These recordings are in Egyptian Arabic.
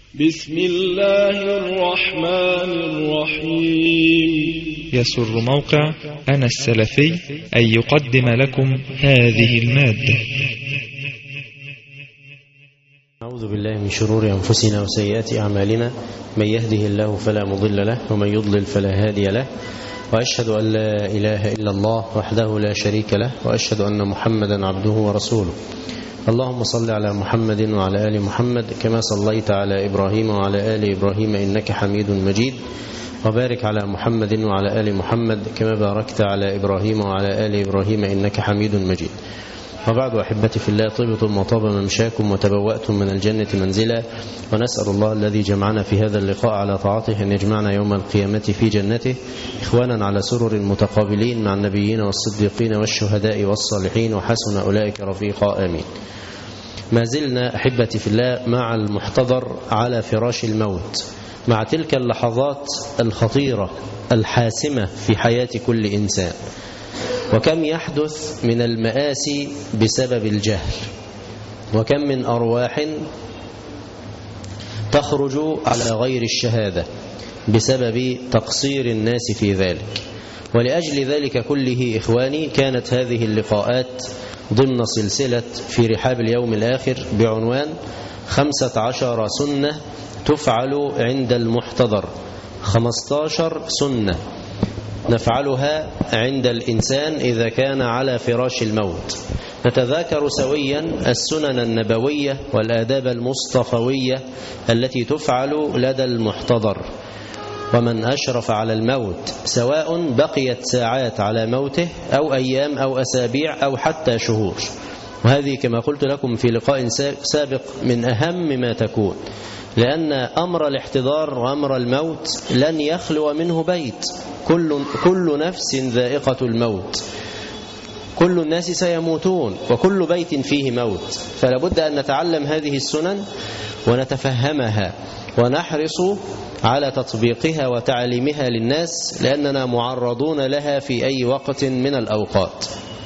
بسم الله الرحمن الرحيم يسر موقع أنا السلفي أن يقدم لكم هذه المادة أعوذ بالله من شرور أنفسنا وسيئات أعمالنا من يهده الله فلا مضل له ومن يضلل فلا هادي له وأشهد أن لا إله إلا الله وحده لا شريك له وأشهد أن محمدا عبده ورسوله اللهم صل على محمد وعلى آل محمد كما صليت على إبراهيم وعلى آل إبراهيم إنك حميد مجيد وبارك على محمد وعلى آل محمد كما باركت على إبراهيم وعلى آل إبراهيم إنك حميد مجيد وبعد أحبتي في الله طبتم وطاب ممشاكم وتبوأتم من الجنة منزلا ونسأل الله الذي جمعنا في هذا اللقاء على طاعته أن يجمعنا يوم القيامة في جنته إخوانا على سرر متقابلين مع النبيين والصديقين والشهداء والصالحين وحسن أولئك رفيقا آمين ما زلنا أحبتي في الله مع المحتضر على فراش الموت مع تلك اللحظات الخطيرة الحاسمة في حياة كل إنسان وكم يحدث من المآسي بسبب الجهل وكم من أرواح تخرج على غير الشهادة بسبب تقصير الناس في ذلك ولأجل ذلك كله إخواني كانت هذه اللقاءات ضمن سلسلة في رحاب اليوم الآخر بعنوان خمسة عشر سنة تفعل عند المحتضر خمستاشر سنة نفعلها عند الإنسان إذا كان على فراش الموت نتذاكر سويا السنن النبوية والآداب المصطفوية التي تفعل لدى المحتضر ومن أشرف على الموت سواء بقيت ساعات على موته أو أيام أو أسابيع أو حتى شهور وهذه كما قلت لكم في لقاء سابق من أهم ما تكون لأن أمر الاحتضار وأمر الموت لن يخلو منه بيت كل, كل نفس ذائقة الموت كل الناس سيموتون وكل بيت فيه موت فلا بد أن نتعلم هذه السنن ونتفهمها ونحرص على تطبيقها وتعليمها للناس لأننا معرضون لها في أي وقت من الأوقات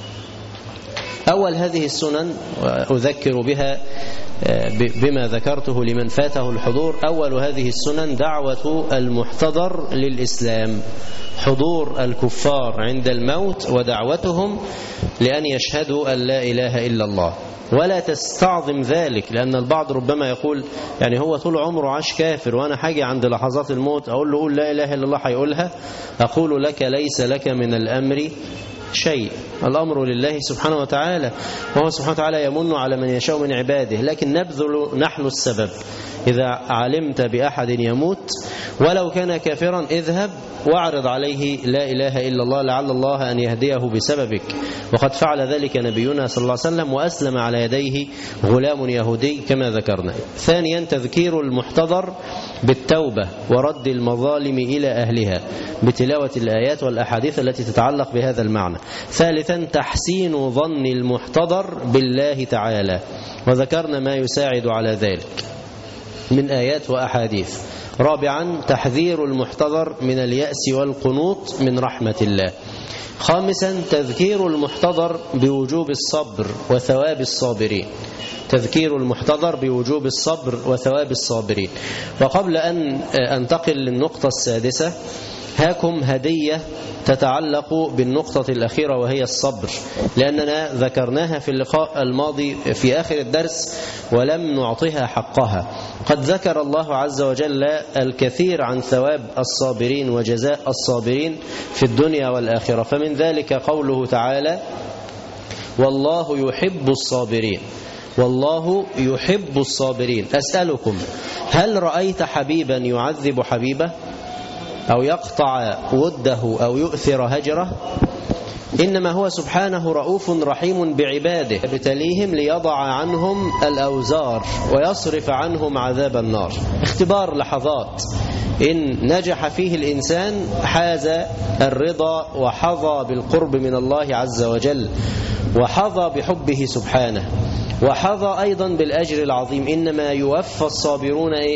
أول هذه السنن وأذكر بها بما ذكرته لمن فاته الحضور أول هذه السنن دعوة المحتضر للإسلام حضور الكفار عند الموت ودعوتهم لأن يشهدوا أن لا إله إلا الله ولا تستعظم ذلك لأن البعض ربما يقول يعني هو طول عمره عاش كافر وأنا حاجة عند لحظات الموت أقول له قول لا إله إلا الله هيقولها أقول لك ليس لك من الأمر شيء الأمر لله سبحانه وتعالى وهو سبحانه وتعالى يمن على من يشاء من عباده لكن نبذل نحن السبب إذا علمت بأحد يموت ولو كان كافرا اذهب واعرض عليه لا إله إلا الله لعل الله أن يهديه بسببك وقد فعل ذلك نبينا صلى الله عليه وسلم وأسلم على يديه غلام يهودي كما ذكرنا ثانيا تذكير المحتضر بالتوبة ورد المظالم إلى أهلها بتلاوة الآيات والأحاديث التي تتعلق بهذا المعنى ثالثا تحسين ظن المحتضر بالله تعالى وذكرنا ما يساعد على ذلك من آيات وأحاديث رابعا تحذير المحتضر من اليأس والقنوط من رحمة الله خامسا تذكير المحتضر بوجوب الصبر وثواب الصابرين تذكير المحتضر بوجوب الصبر وثواب الصابرين وقبل أن أنتقل للنقطة السادسة هاكم هدية تتعلق بالنقطة الأخيرة وهي الصبر لأننا ذكرناها في اللقاء الماضي في آخر الدرس ولم نعطها حقها قد ذكر الله عز وجل الكثير عن ثواب الصابرين وجزاء الصابرين في الدنيا والآخرة فمن ذلك قوله تعالى والله يحب الصابرين والله يحب الصابرين أسألكم هل رأيت حبيبا يعذب حبيبه أو يقطع وده أو يؤثر هجره إنما هو سبحانه رؤوف رحيم بعباده يبتليهم ليضع عنهم الأوزار ويصرف عنهم عذاب النار اختبار لحظات إن نجح فيه الإنسان حاز الرضا وحظى بالقرب من الله عز وجل وحظى بحبه سبحانه وحظى أيضا بالأجر العظيم إنما يوفى الصابرون إيه؟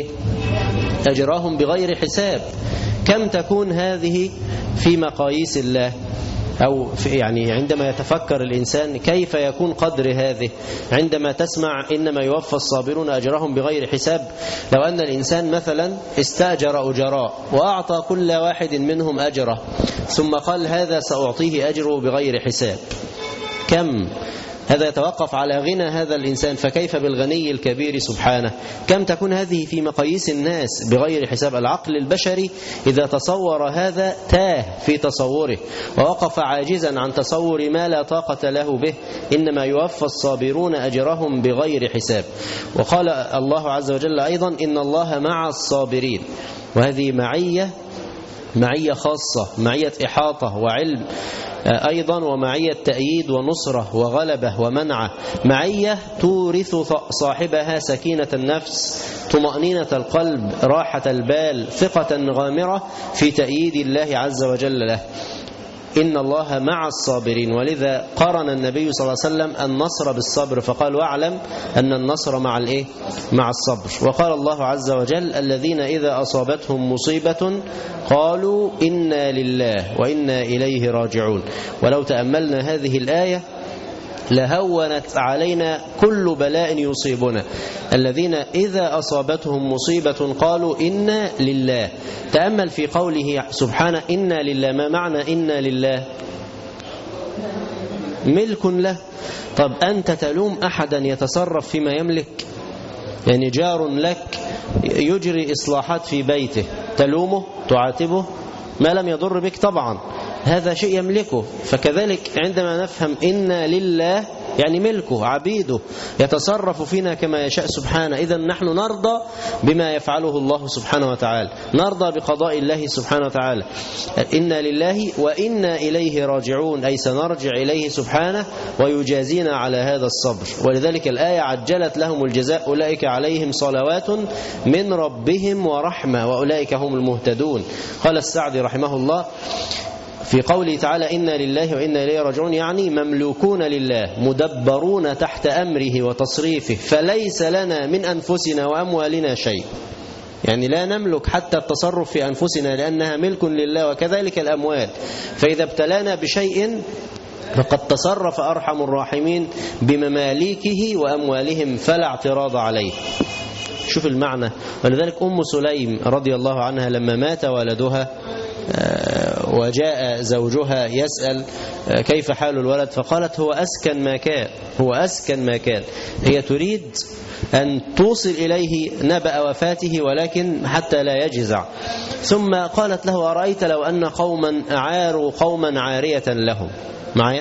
أجرهم بغير حساب كم تكون هذه في مقاييس الله أو يعني عندما يتفكر الإنسان كيف يكون قدر هذه عندما تسمع إنما يوفى الصابرون أجرهم بغير حساب لو أن الإنسان مثلا استأجر أجراء وأعطى كل واحد منهم أجره ثم قال هذا سأعطيه أجره بغير حساب كم هذا يتوقف على غنى هذا الإنسان فكيف بالغني الكبير سبحانه كم تكون هذه في مقاييس الناس بغير حساب العقل البشري إذا تصور هذا تاه في تصوره ووقف عاجزا عن تصور ما لا طاقة له به إنما يوفى الصابرون أجرهم بغير حساب وقال الله عز وجل أيضا إن الله مع الصابرين وهذه معية معية خاصة معية إحاطة وعلم أيضا ومعية تأييد ونصرة وغلبة ومنعة معية تورث صاحبها سكينة النفس طمأنينة القلب راحة البال ثقة غامرة في تأييد الله عز وجل له إن الله مع الصابرين ولذا قرن النبي صلى الله عليه وسلم النصر بالصبر فقال واعلم أن النصر مع الإيه؟ مع الصبر وقال الله عز وجل الذين إذا أصابتهم مصيبة قالوا إنا لله وإنا إليه راجعون ولو تأملنا هذه الآية لهونت علينا كل بلاء يصيبنا الذين إذا أصابتهم مصيبة قالوا إنا لله تأمل في قوله سبحانه إنا لله ما معنى إنا لله ملك له طب أنت تلوم أحدا يتصرف فيما يملك يعني جار لك يجري إصلاحات في بيته تلومه تعاتبه ما لم يضر بك طبعا هذا شيء يملكه فكذلك عندما نفهم إنا لله يعني ملكه عبيده يتصرف فينا كما يشاء سبحانه إذا نحن نرضى بما يفعله الله سبحانه وتعالى نرضى بقضاء الله سبحانه وتعالى إنا لله وإنا إليه راجعون أي سنرجع إليه سبحانه ويجازينا على هذا الصبر ولذلك الآية عجلت لهم الجزاء أولئك عليهم صلوات من ربهم ورحمة وأولئك هم المهتدون قال السعدي رحمه الله في قوله تعالى إنا لله وإنا إليه راجعون يعني مملوكون لله مدبرون تحت أمره وتصريفه فليس لنا من أنفسنا وأموالنا شيء يعني لا نملك حتى التصرف في أنفسنا لأنها ملك لله وكذلك الأموال فإذا ابتلانا بشيء فقد تصرف أرحم الراحمين بمماليكه وأموالهم فلا اعتراض عليه شوف المعنى ولذلك أم سليم رضي الله عنها لما مات ولدها وجاء زوجها يسأل كيف حال الولد فقالت هو أسكن ما كان هو أسكن ما كان هي تريد أن توصل إليه نبأ وفاته ولكن حتى لا يجزع ثم قالت له أرأيت لو أن قوما أعاروا قوما عارية لهم معايا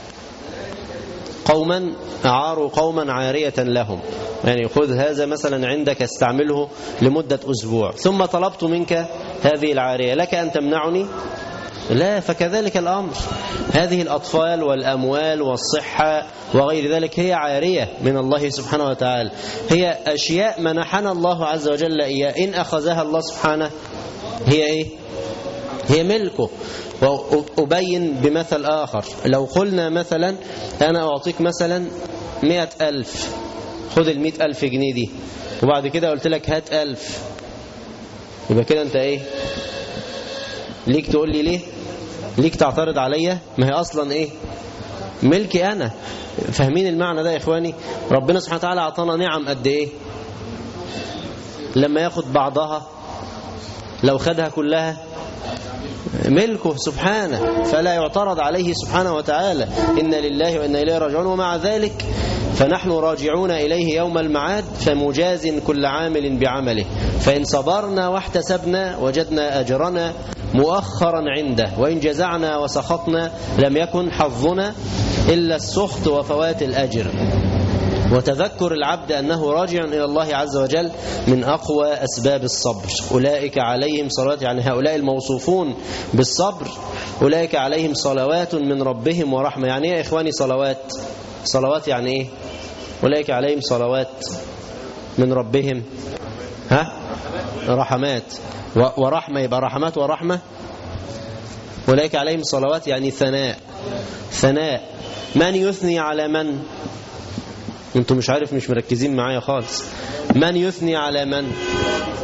قوما أعاروا قوما عارية لهم يعني خذ هذا مثلا عندك استعمله لمدة أسبوع ثم طلبت منك هذه العارية لك أن تمنعني لا فكذلك الأمر هذه الأطفال والأموال والصحة وغير ذلك هي عارية من الله سبحانه وتعالى هي أشياء منحنا الله عز وجل إياه إن أخذها الله سبحانه هي إيه هي ملكه وأبين بمثل آخر لو قلنا مثلا أنا أعطيك مثلا مئة ألف خذ المئة ألف جنيه دي وبعد كده قلت لك هات ألف يبقى كده أنت إيه ليك تقول لي ليه ليك تعترض عليا ما هي أصلا إيه ملكي أنا فاهمين المعنى ده يا إخواني ربنا سبحانه وتعالى أعطانا نعم قد إيه لما ياخد بعضها لو خدها كلها ملكه سبحانه فلا يعترض عليه سبحانه وتعالى إن لله وإنا إليه راجعون ومع ذلك فنحن راجعون إليه يوم المعاد فمجاز كل عامل بعمله فإن صبرنا واحتسبنا وجدنا أجرنا مؤخرا عنده وإن جزعنا وسخطنا لم يكن حظنا إلا السخط وفوات الأجر وتذكر العبد أنه راجع إلى الله عز وجل من أقوى أسباب الصبر أولئك عليهم صلوات يعني هؤلاء الموصوفون بالصبر أولئك عليهم صلوات من ربهم ورحمة يعني إيه يا إخواني صلوات صلوات يعني إيه أولئك عليهم صلوات من ربهم ها رحمات ورحمة يبقى رحمات ورحمة أولئك عليهم صلوات يعني ثناء ثناء من يثني على من انتم مش عارف مش مركزين معايا خالص من يثني على من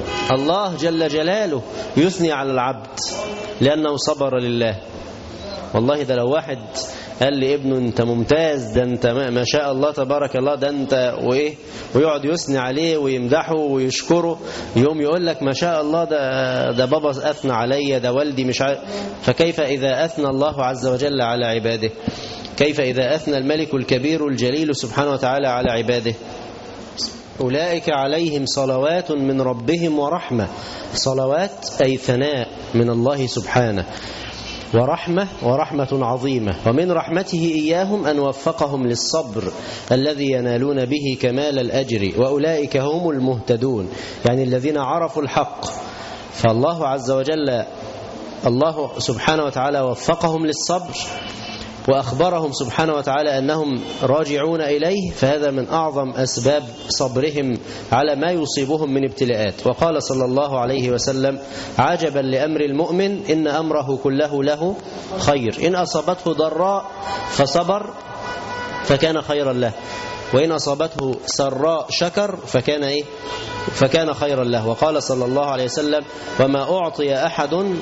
الله جل جلاله يثني على العبد لأنه صبر لله والله ده لو واحد قال لابنه انت ممتاز ده انت ما شاء الله تبارك الله ده انت وايه ويقعد يثني عليه ويمدحه ويشكره يوم يقول لك ما شاء الله ده ده بابا اثنى عليا ده والدي مش عارف فكيف اذا اثنى الله عز وجل على عباده كيف اذا اثنى الملك الكبير الجليل سبحانه وتعالى على عباده أولئك عليهم صلوات من ربهم ورحمة صلوات أي ثناء من الله سبحانه ورحمة ورحمة عظيمة ومن رحمته إياهم أن وفقهم للصبر الذي ينالون به كمال الأجر وأولئك هم المهتدون يعني الذين عرفوا الحق فالله عز وجل الله سبحانه وتعالى وفقهم للصبر وأخبرهم سبحانه وتعالى أنهم راجعون إليه فهذا من أعظم أسباب صبرهم على ما يصيبهم من ابتلاءات وقال صلى الله عليه وسلم عجبا لأمر المؤمن إن أمره كله له خير إن أصابته ضراء فصبر فكان خيرا له وإن أصابته سراء شكر فكان إيه فكان خيرا له وقال صلى الله عليه وسلم وما أعطي أحد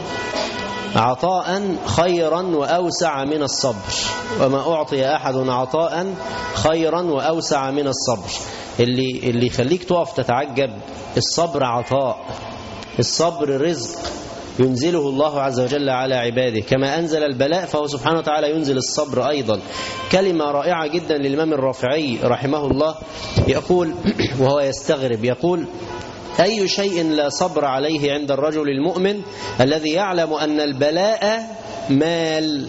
عطاء خيرا وأوسع من الصبر وما أعطي أحد عطاء خيرا وأوسع من الصبر اللي, اللي يخليك تقف تتعجب الصبر عطاء الصبر رزق ينزله الله عز وجل على عباده كما أنزل البلاء فهو سبحانه وتعالى ينزل الصبر أيضا كلمة رائعة جدا للإمام الرافعي رحمه الله يقول وهو يستغرب يقول أي شيء لا صبر عليه عند الرجل المؤمن الذي يعلم أن البلاء مال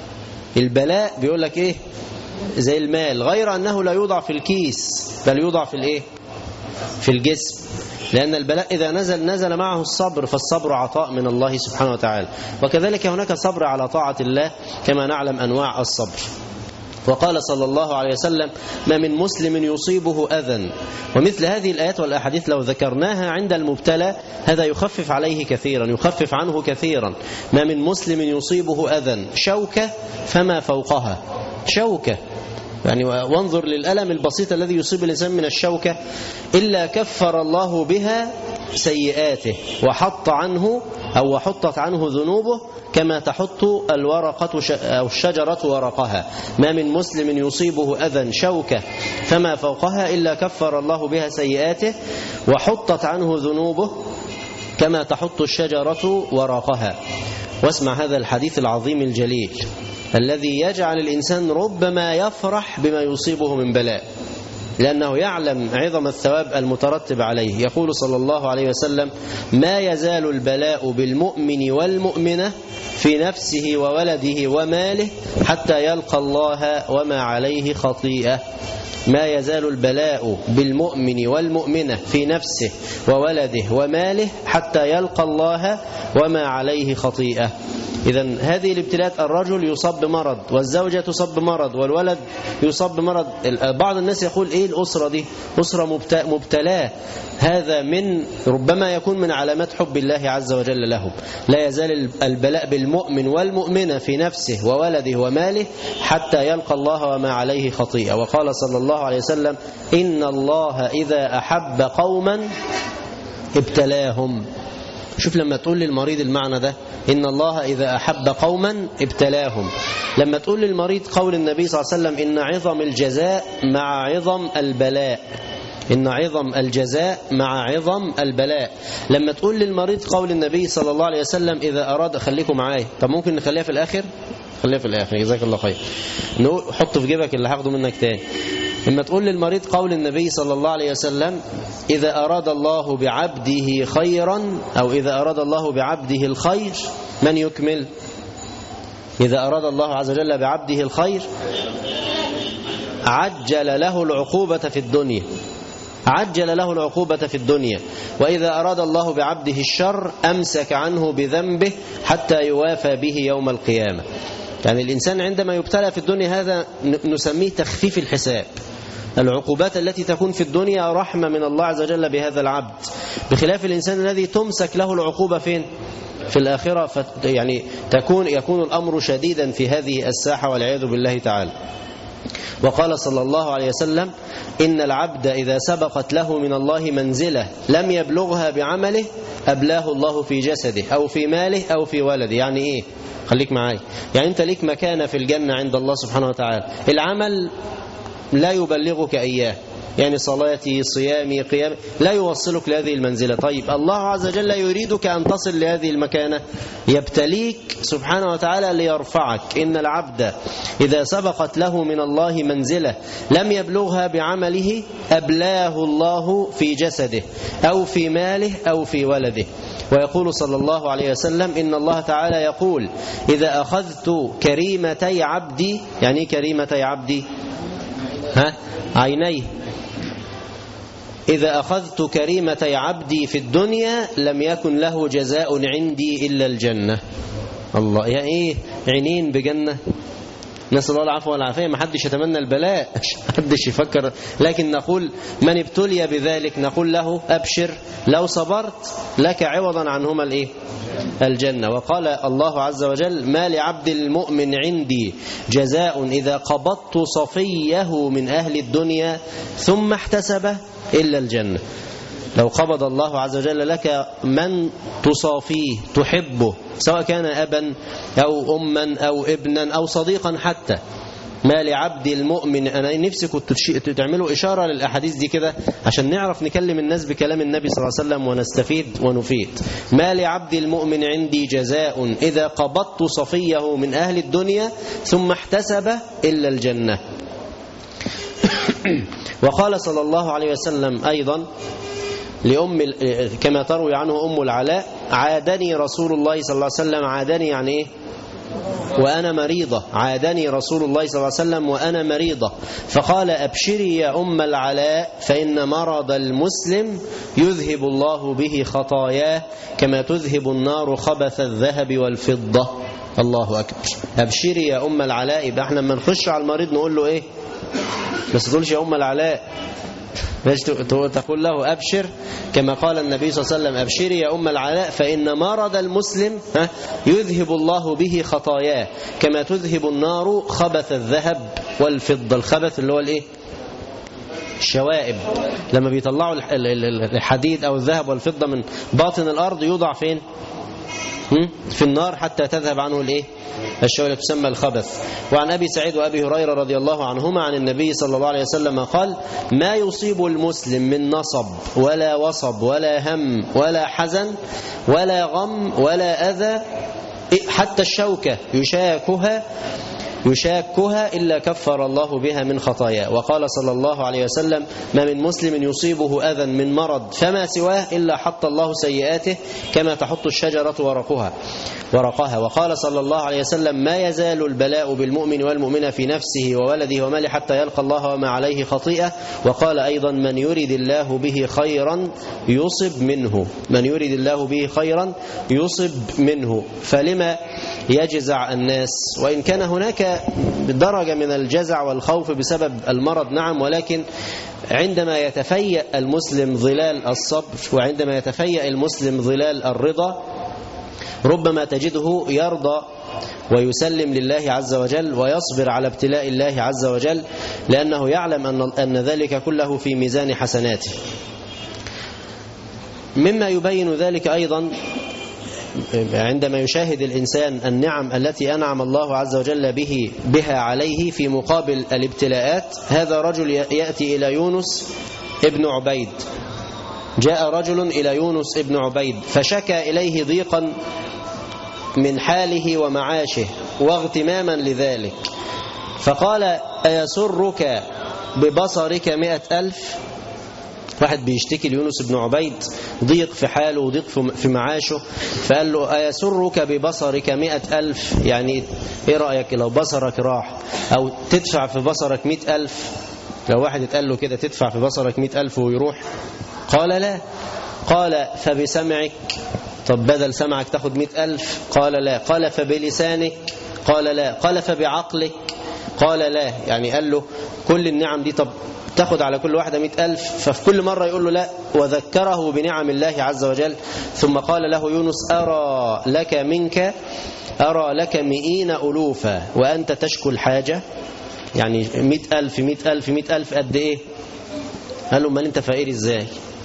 البلاء بيقول لك إيه زي المال غير أنه لا يوضع في الكيس بل يوضع في الإيه في الجسم لأن البلاء إذا نزل نزل معه الصبر فالصبر عطاء من الله سبحانه وتعالى وكذلك هناك صبر على طاعة الله كما نعلم أنواع الصبر وقال صلى الله عليه وسلم ما من مسلم يصيبه أذى ومثل هذه الآيات والأحاديث لو ذكرناها عند المبتلى هذا يخفف عليه كثيرا يخفف عنه كثيرا ما من مسلم يصيبه أذى شوكة فما فوقها شوكة يعني وانظر للألم البسيط الذي يصيب الإنسان من الشوكة إلا كفر الله بها سيئاته وحط عنه أو وحطت عنه ذنوبه كما تحط الورقة أو الشجرة ورقها ما من مسلم يصيبه أذى شوكة فما فوقها إلا كفر الله بها سيئاته وحطت عنه ذنوبه كما تحط الشجرة ورقها واسمع هذا الحديث العظيم الجليل الذي يجعل الإنسان ربما يفرح بما يصيبه من بلاء لأنه يعلم عظم الثواب المترتب عليه يقول صلى الله عليه وسلم ما يزال البلاء بالمؤمن والمؤمنة في نفسه وولده وماله حتى يلقى الله وما عليه خطيئة ما يزال البلاء بالمؤمن والمؤمنة في نفسه وولده وماله حتى يلقى الله وما عليه خطيئة إذا هذه الابتلاءات الرجل يصاب بمرض والزوجة تصاب بمرض والولد يصاب بمرض بعض الناس يقول إيه الأسرة دي أسرة مبتلاة هذا من ربما يكون من علامات حب الله عز وجل لهم لا يزال البلاء بالمؤمن والمؤمنة في نفسه وولده وماله حتى يلقى الله وما عليه خطيئة وقال صلى الله عليه وسلم إن الله إذا أحب قوما ابتلاهم شوف لما تقول للمريض المعنى ده إن الله إذا أحب قوما ابتلاهم لما تقول للمريض قول النبي صلى الله عليه وسلم إن عظم الجزاء مع عظم البلاء إن عظم الجزاء مع عظم البلاء لما تقول للمريض قول النبي صلى الله عليه وسلم إذا أراد خليكم معايا طب ممكن نخليها في الآخر خليها في الآخر جزاك الله خير نقول حط في جيبك اللي هاخده منك تاني لما تقول للمريض قول النبي صلى الله عليه وسلم إذا أراد الله بعبده خيرا أو إذا أراد الله بعبده الخير من يكمل إذا أراد الله عز وجل بعبده الخير عجل له العقوبة في الدنيا عجل له العقوبة في الدنيا وإذا أراد الله بعبده الشر أمسك عنه بذنبه حتى يوافى به يوم القيامة يعني الإنسان عندما يبتلى في الدنيا هذا نسميه تخفيف الحساب العقوبات التي تكون في الدنيا رحمة من الله عز وجل بهذا العبد بخلاف الإنسان الذي تمسك له العقوبة فين في الآخرة فت يعني تكون يكون الأمر شديدا في هذه الساحة والعياذ بالله تعالى وقال صلى الله عليه وسلم إن العبد إذا سبقت له من الله منزلة لم يبلغها بعمله أبلاه الله في جسده أو في ماله أو في ولده يعني إيه خليك معايا يعني أنت ليك مكانة في الجنة عند الله سبحانه وتعالى العمل لا يبلغك إياه يعني صلاتي صيامي قيام لا يوصلك لهذه المنزلة طيب الله عز وجل يريدك أن تصل لهذه المكانة يبتليك سبحانه وتعالى ليرفعك إن العبد إذا سبقت له من الله منزلة لم يبلغها بعمله أبلاه الله في جسده أو في ماله أو في ولده ويقول صلى الله عليه وسلم إن الله تعالى يقول إذا أخذت كريمتي عبدي يعني كريمتي عبدي ها عينيه إذا أخذت كريمتي عبدي في الدنيا لم يكن له جزاء عندي إلا الجنة الله يا إيه عينين بجنة نسأل الله العفو والعافية ما حدش يتمنى البلاء ما حدش يفكر لكن نقول من ابتلي بذلك نقول له أبشر لو صبرت لك عوضا عنهما الإيه الجنة وقال الله عز وجل ما لعبد المؤمن عندي جزاء إذا قبضت صفيه من أهل الدنيا ثم احتسبه إلا الجنة لو قبض الله عز وجل لك من تصافيه تحبه سواء كان أبا أو أما أو ابنا أو صديقا حتى ما لعبد المؤمن أنا نفسي كنت تعملوا إشارة للأحاديث دي كده عشان نعرف نكلم الناس بكلام النبي صلى الله عليه وسلم ونستفيد ونفيد ما لعبد المؤمن عندي جزاء إذا قبضت صفيه من أهل الدنيا ثم احتسب إلا الجنة وقال صلى الله عليه وسلم أيضا لأم كما تروي عنه أم العلاء عادني رسول الله صلى الله عليه وسلم عادني يعني إيه وأنا مريضة عادني رسول الله صلى الله عليه وسلم وأنا مريضة فقال أبشري يا أم العلاء فإن مرض المسلم يذهب الله به خطاياه كما تذهب النار خبث الذهب والفضة الله أكبر أبشري يا أم العلاء يبقى احنا لما نخش على المريض نقول له إيه بس تقولش يا أم العلاء باش تقول له أبشر كما قال النبي صلى الله عليه وسلم أبشري يا أم العلاء فإن مرض المسلم يذهب الله به خطاياه كما تذهب النار خبث الذهب والفضة الخبث اللي هو الإيه الشوائب لما بيطلعوا الحديد أو الذهب والفضة من باطن الأرض يوضع فين في النار حتى تذهب عنه الإيه الشوائب تسمى الخبث وعن أبي سعيد وأبي هريرة رضي الله عنهما عن النبي صلى الله عليه وسلم قال ما يصيب المسلم من نصب ولا وصب ولا هم ولا حزن ولا غم ولا أذى حتى الشوكة يشاكها يشاكها إلا كفر الله بها من خطاياه وقال صلى الله عليه وسلم ما من مسلم يصيبه أذى من مرض فما سواه إلا حط الله سيئاته كما تحط الشجرة ورقها ورقها وقال صلى الله عليه وسلم ما يزال البلاء بالمؤمن والمؤمنة في نفسه وولده وماله حتى يلقى الله وما عليه خطيئة وقال أيضا من يريد الله به خيرا يصب منه من يريد الله به خيرا يصب منه فلما يجزع الناس وإن كان هناك درجة من الجزع والخوف بسبب المرض نعم ولكن عندما يتفيأ المسلم ظلال الصبر وعندما يتفيأ المسلم ظلال الرضا ربما تجده يرضى ويسلم لله عز وجل ويصبر على ابتلاء الله عز وجل لأنه يعلم أن, أن ذلك كله في ميزان حسناته مما يبين ذلك أيضا عندما يشاهد الإنسان النعم التي أنعم الله عز وجل به بها عليه في مقابل الابتلاءات هذا رجل يأتي إلى يونس ابن عبيد جاء رجل إلى يونس ابن عبيد فشكى إليه ضيقا من حاله ومعاشه واغتماما لذلك فقال أيسرك ببصرك مئة ألف واحد بيشتكي ليونس بن عبيد ضيق في حاله وضيق في معاشه فقال له أيسرك ببصرك مئة ألف يعني إيه رأيك لو بصرك راح أو تدفع في بصرك مئة ألف لو واحد اتقال له كده تدفع في بصرك مئة ألف ويروح قال لا قال فبسمعك طب بدل سمعك تاخد مئة ألف قال لا قال فبلسانك قال لا قال فبعقلك قال لا يعني قال له كل النعم دي طب تاخد على كل واحدة مئة ألف ففي كل مرة يقول له لا وذكره بنعم الله عز وجل ثم قال له يونس أرى لك منك أرى لك مئين ألوفا وأنت تشكو الحاجة يعني مئة ألف مئة ألف مئة ألف قد إيه قال له امال أنت فقير إزاي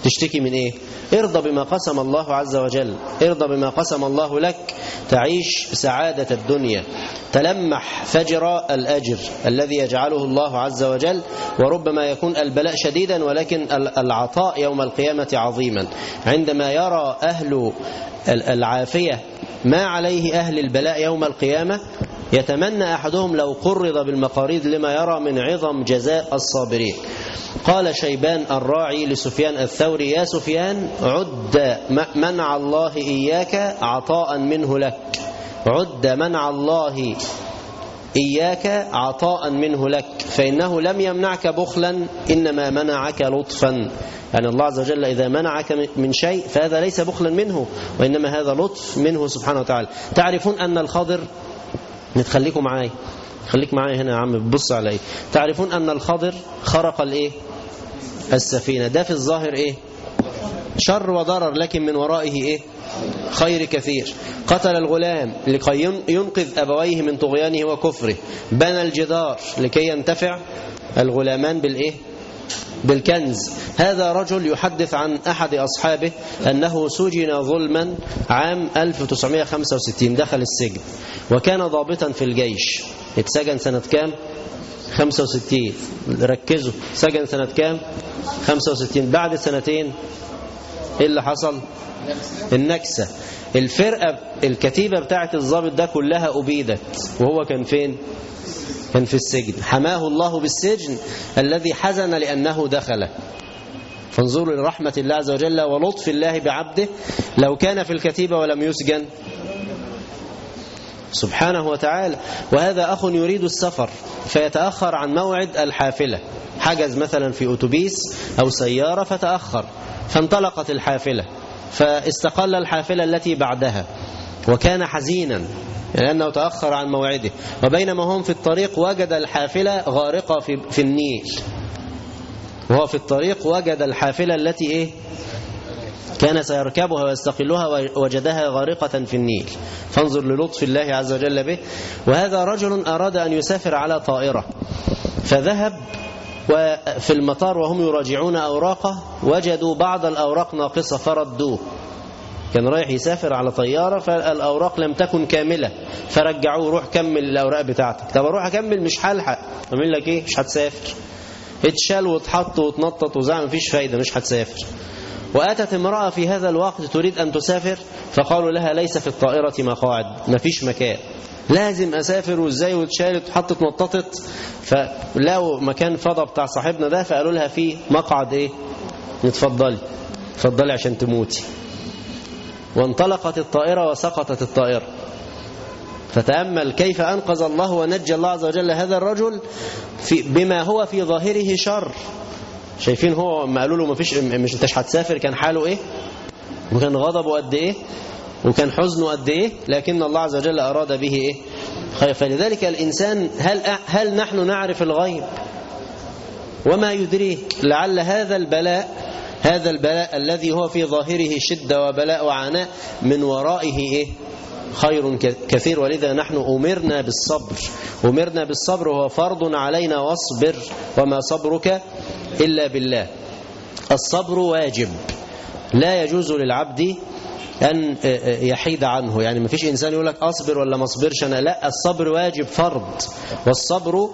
تشتكي من ايه ارضى بما قسم الله عز وجل ارضى بما قسم الله لك تعيش سعادة الدنيا تلمح فجر الأجر الذي يجعله الله عز وجل وربما يكون البلاء شديدا ولكن العطاء يوم القيامة عظيما عندما يرى أهل العافية ما عليه أهل البلاء يوم القيامة يتمنى أحدهم لو قرض بالمقاريض لما يرى من عظم جزاء الصابرين قال شيبان الراعي لسفيان الثوري يا سفيان عد منع الله إياك عطاء منه لك عد منع الله إياك عطاء منه لك فإنه لم يمنعك بخلا إنما منعك لطفا يعني الله عز وجل إذا منعك من شيء فهذا ليس بخلا منه وإنما هذا لطف منه سبحانه وتعالى تعرفون أن الخضر نتخليكم معايا خليك معايا هنا يا عم ببص على ايه تعرفون أن الخضر خرق الايه السفينة ده في الظاهر ايه شر وضرر لكن من ورائه ايه خير كثير قتل الغلام لكي ينقذ أبويه من طغيانه وكفره بنى الجدار لكي ينتفع الغلامان بالإيه بالكنز هذا رجل يحدث عن أحد أصحابه أنه سجن ظلما عام 1965 دخل السجن وكان ضابطا في الجيش اتسجن سنة كام 65 ركزوا سجن سنة كام 65 بعد سنتين ايه اللي حصل النكسة الفرقة الكتيبة بتاعت الضابط ده كلها أبيدت وهو كان فين كان في السجن حماه الله بالسجن الذي حزن لأنه دخل فانظروا لرحمة الله عز وجل ولطف الله بعبده لو كان في الكتيبة ولم يسجن سبحانه وتعالى وهذا أخ يريد السفر فيتأخر عن موعد الحافلة حجز مثلا في أتوبيس أو سيارة فتأخر فانطلقت الحافلة فاستقل الحافلة التي بعدها وكان حزينا لأنه تأخر عن موعده وبينما هم في الطريق وجد الحافلة غارقة في, في النيل وهو في الطريق وجد الحافلة التي إيه كان سيركبها ويستقلها وجدها غارقة في النيل فانظر للطف الله عز وجل به وهذا رجل أراد أن يسافر على طائرة فذهب وفي المطار وهم يراجعون أوراقه وجدوا بعض الأوراق ناقصة فردوه كان رايح يسافر على طيارة فالأوراق لم تكن كاملة فرجعوه روح كمل الأوراق بتاعتك طب أروح أكمل مش هلحق أعمل لك إيه مش هتسافر اتشال واتحط واتنطط وزعم مفيش فايدة مش هتسافر وأتت امرأة في هذا الوقت تريد أن تسافر فقالوا لها ليس في الطائرة مقاعد مفيش مكان لازم أسافر وإزاي واتشالت وحطت نططت فلقوا مكان فضى بتاع صاحبنا ده فقالوا لها في مقعد إيه اتفضلي اتفضلي عشان تموتي وانطلقت الطائرة وسقطت الطائرة فتأمل كيف أنقذ الله ونجى الله عز وجل هذا الرجل في بما هو في ظاهره شر شايفين هو ما قالوا له ما فيش مش انتش هتسافر كان حاله ايه وكان غضبه قد ايه وكان حزنه قد ايه لكن الله عز وجل اراد به ايه خير فلذلك الانسان هل هل نحن نعرف الغيب وما يدريك لعل هذا البلاء هذا البلاء الذي هو في ظاهره شدة وبلاء وعناء من ورائه إيه؟ خير كثير ولذا نحن أمرنا بالصبر أمرنا بالصبر وهو فرض علينا واصبر وما صبرك إلا بالله الصبر واجب لا يجوز للعبد أن يحيد عنه يعني ما فيش إنسان يقول لك أصبر ولا ما أصبرش أنا لا الصبر واجب فرض والصبر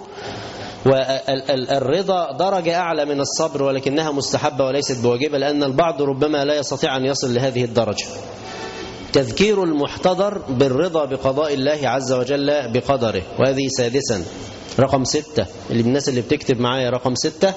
والرضا درجة أعلى من الصبر ولكنها مستحبة وليست بواجبة لأن البعض ربما لا يستطيع أن يصل لهذه الدرجة تذكير المحتضر بالرضا بقضاء الله عز وجل بقدره وهذه سادسا رقم ستة اللي الناس اللي بتكتب معايا رقم ستة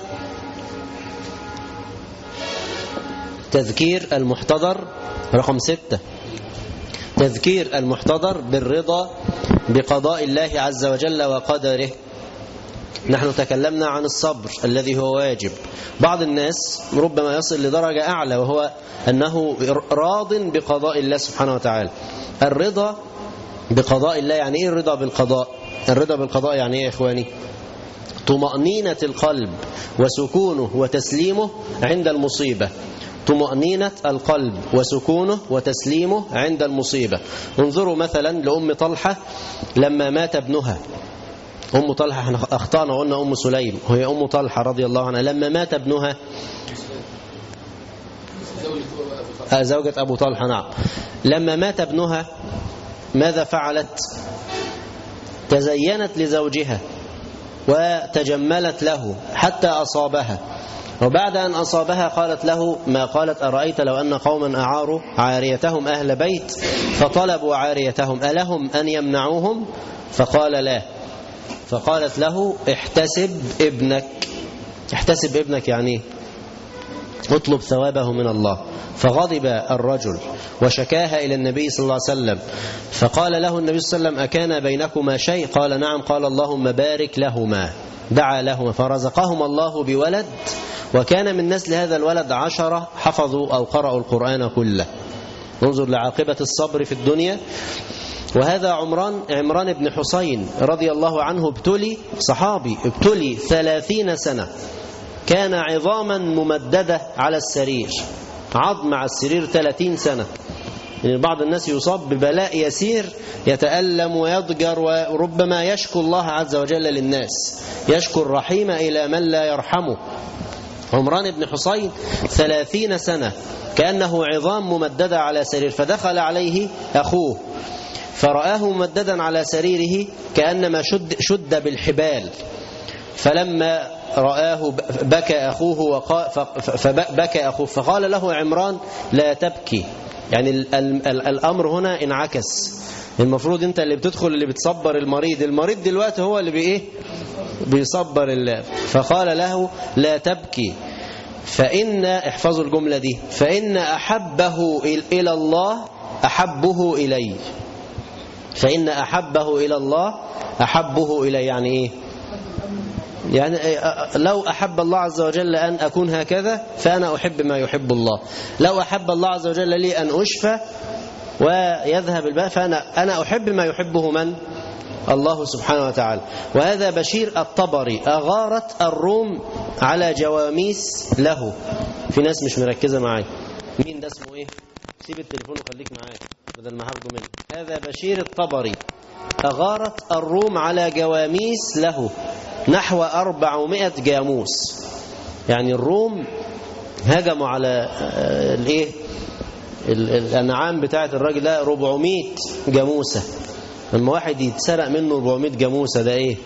تذكير المحتضر رقم ستة تذكير المحتضر بالرضا بقضاء الله عز وجل وقدره نحن تكلمنا عن الصبر الذي هو واجب بعض الناس ربما يصل لدرجة أعلى وهو أنه راض بقضاء الله سبحانه وتعالى الرضا بقضاء الله يعني إيه الرضا بالقضاء الرضا بالقضاء يعني إيه يا إخواني طمأنينة القلب وسكونه وتسليمه عند المصيبة طمأنينة القلب وسكونه وتسليمه عند المصيبة انظروا مثلا لأم طلحة لما مات ابنها أم طلحة احنا أخطأنا وقلنا أم سليم وهي أم طلحة رضي الله عنها لما مات ابنها زوجة أبو طلحة نعم لما مات ابنها ماذا فعلت تزينت لزوجها وتجملت له حتى أصابها وبعد أن أصابها قالت له ما قالت أرأيت لو أن قوما أعاروا عاريتهم أهل بيت فطلبوا عاريتهم ألهم أن يمنعوهم فقال لا فقالت له احتسب ابنك احتسب ابنك يعني اطلب ثوابه من الله فغضب الرجل وشكاها إلى النبي صلى الله عليه وسلم فقال له النبي صلى الله عليه وسلم أكان بينكما شيء قال نعم قال اللهم بارك لهما دعا لهما فرزقهما الله بولد وكان من نسل هذا الولد عشرة حفظوا أو قرأوا القرآن كله انظر لعاقبة الصبر في الدنيا وهذا عمران عمران بن حسين رضي الله عنه ابتلي صحابي ابتلي ثلاثين سنة كان عظاما ممددة على السرير عظم على السرير ثلاثين سنة يعني بعض الناس يصاب ببلاء يسير يتألم ويضجر وربما يشكو الله عز وجل للناس يشكو الرحيم إلى من لا يرحمه عمران بن حسين ثلاثين سنة كأنه عظام ممددة على سرير فدخل عليه أخوه فرآه ممددا على سريره كأنما شد, شد بالحبال فلما رآه بكى أخوه وقال فبكى أخوه فقال له عمران لا تبكي يعني ال ال ال الأمر هنا انعكس المفروض انت اللي بتدخل اللي بتصبر المريض المريض دلوقتي هو اللي بإيه بيصبر الله فقال له لا تبكي فإن احفظوا الجملة دي فإن أحبه إلى الله أحبه إلي فإن أحبه إلى الله أحبه إلي يعني إيه يعني لو أحب الله عز وجل أن أكون هكذا فأنا أحب ما يحب الله لو أحب الله عز وجل لي أن أشفى ويذهب الباء فأنا أنا أحب ما يحبه من الله سبحانه وتعالى وهذا بشير الطبري أغارت الروم على جواميس له في ناس مش مركزة معايا مين ده اسمه ايه سيب التليفون وخليك معايا بدل ما هاخده منه هذا بشير الطبري أغارت الروم على جواميس له نحو أربعمائة جاموس يعني الروم هجموا على الايه الأنعام بتاعة الراجل ده 400 جاموسة لما واحد يتسرق منه 400 جاموسة ده ايه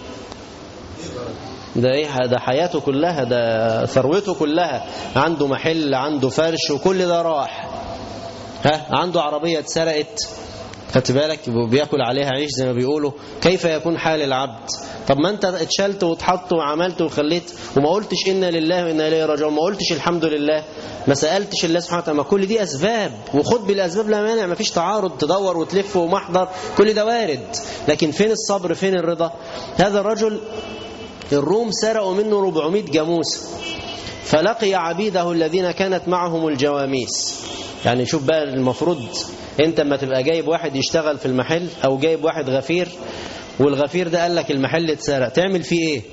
ده ايه ده حياته كلها ده ثروته كلها عنده محل عنده فرش وكل ده راح ها عنده عربية اتسرقت خدت بالك بياكل عليها عيش زي ما بيقولوا كيف يكون حال العبد طب ما انت اتشلت واتحط وعملت وخليت وما قلتش انا لله وانا اليه راجعون ما قلتش الحمد لله ما سالتش الله سبحانه وتعالى ما كل دي اسباب وخد بالاسباب لا مانع ما فيش تعارض تدور وتلف ومحضر كل ده وارد لكن فين الصبر فين الرضا هذا الرجل الروم سرقوا منه 400 جاموس فلقي عبيده الذين كانت معهم الجواميس يعني شوف بقى المفروض انت اما تبقى جايب واحد يشتغل في المحل او جايب واحد غفير والغفير ده قال لك المحل اتسرق تعمل فيه ايه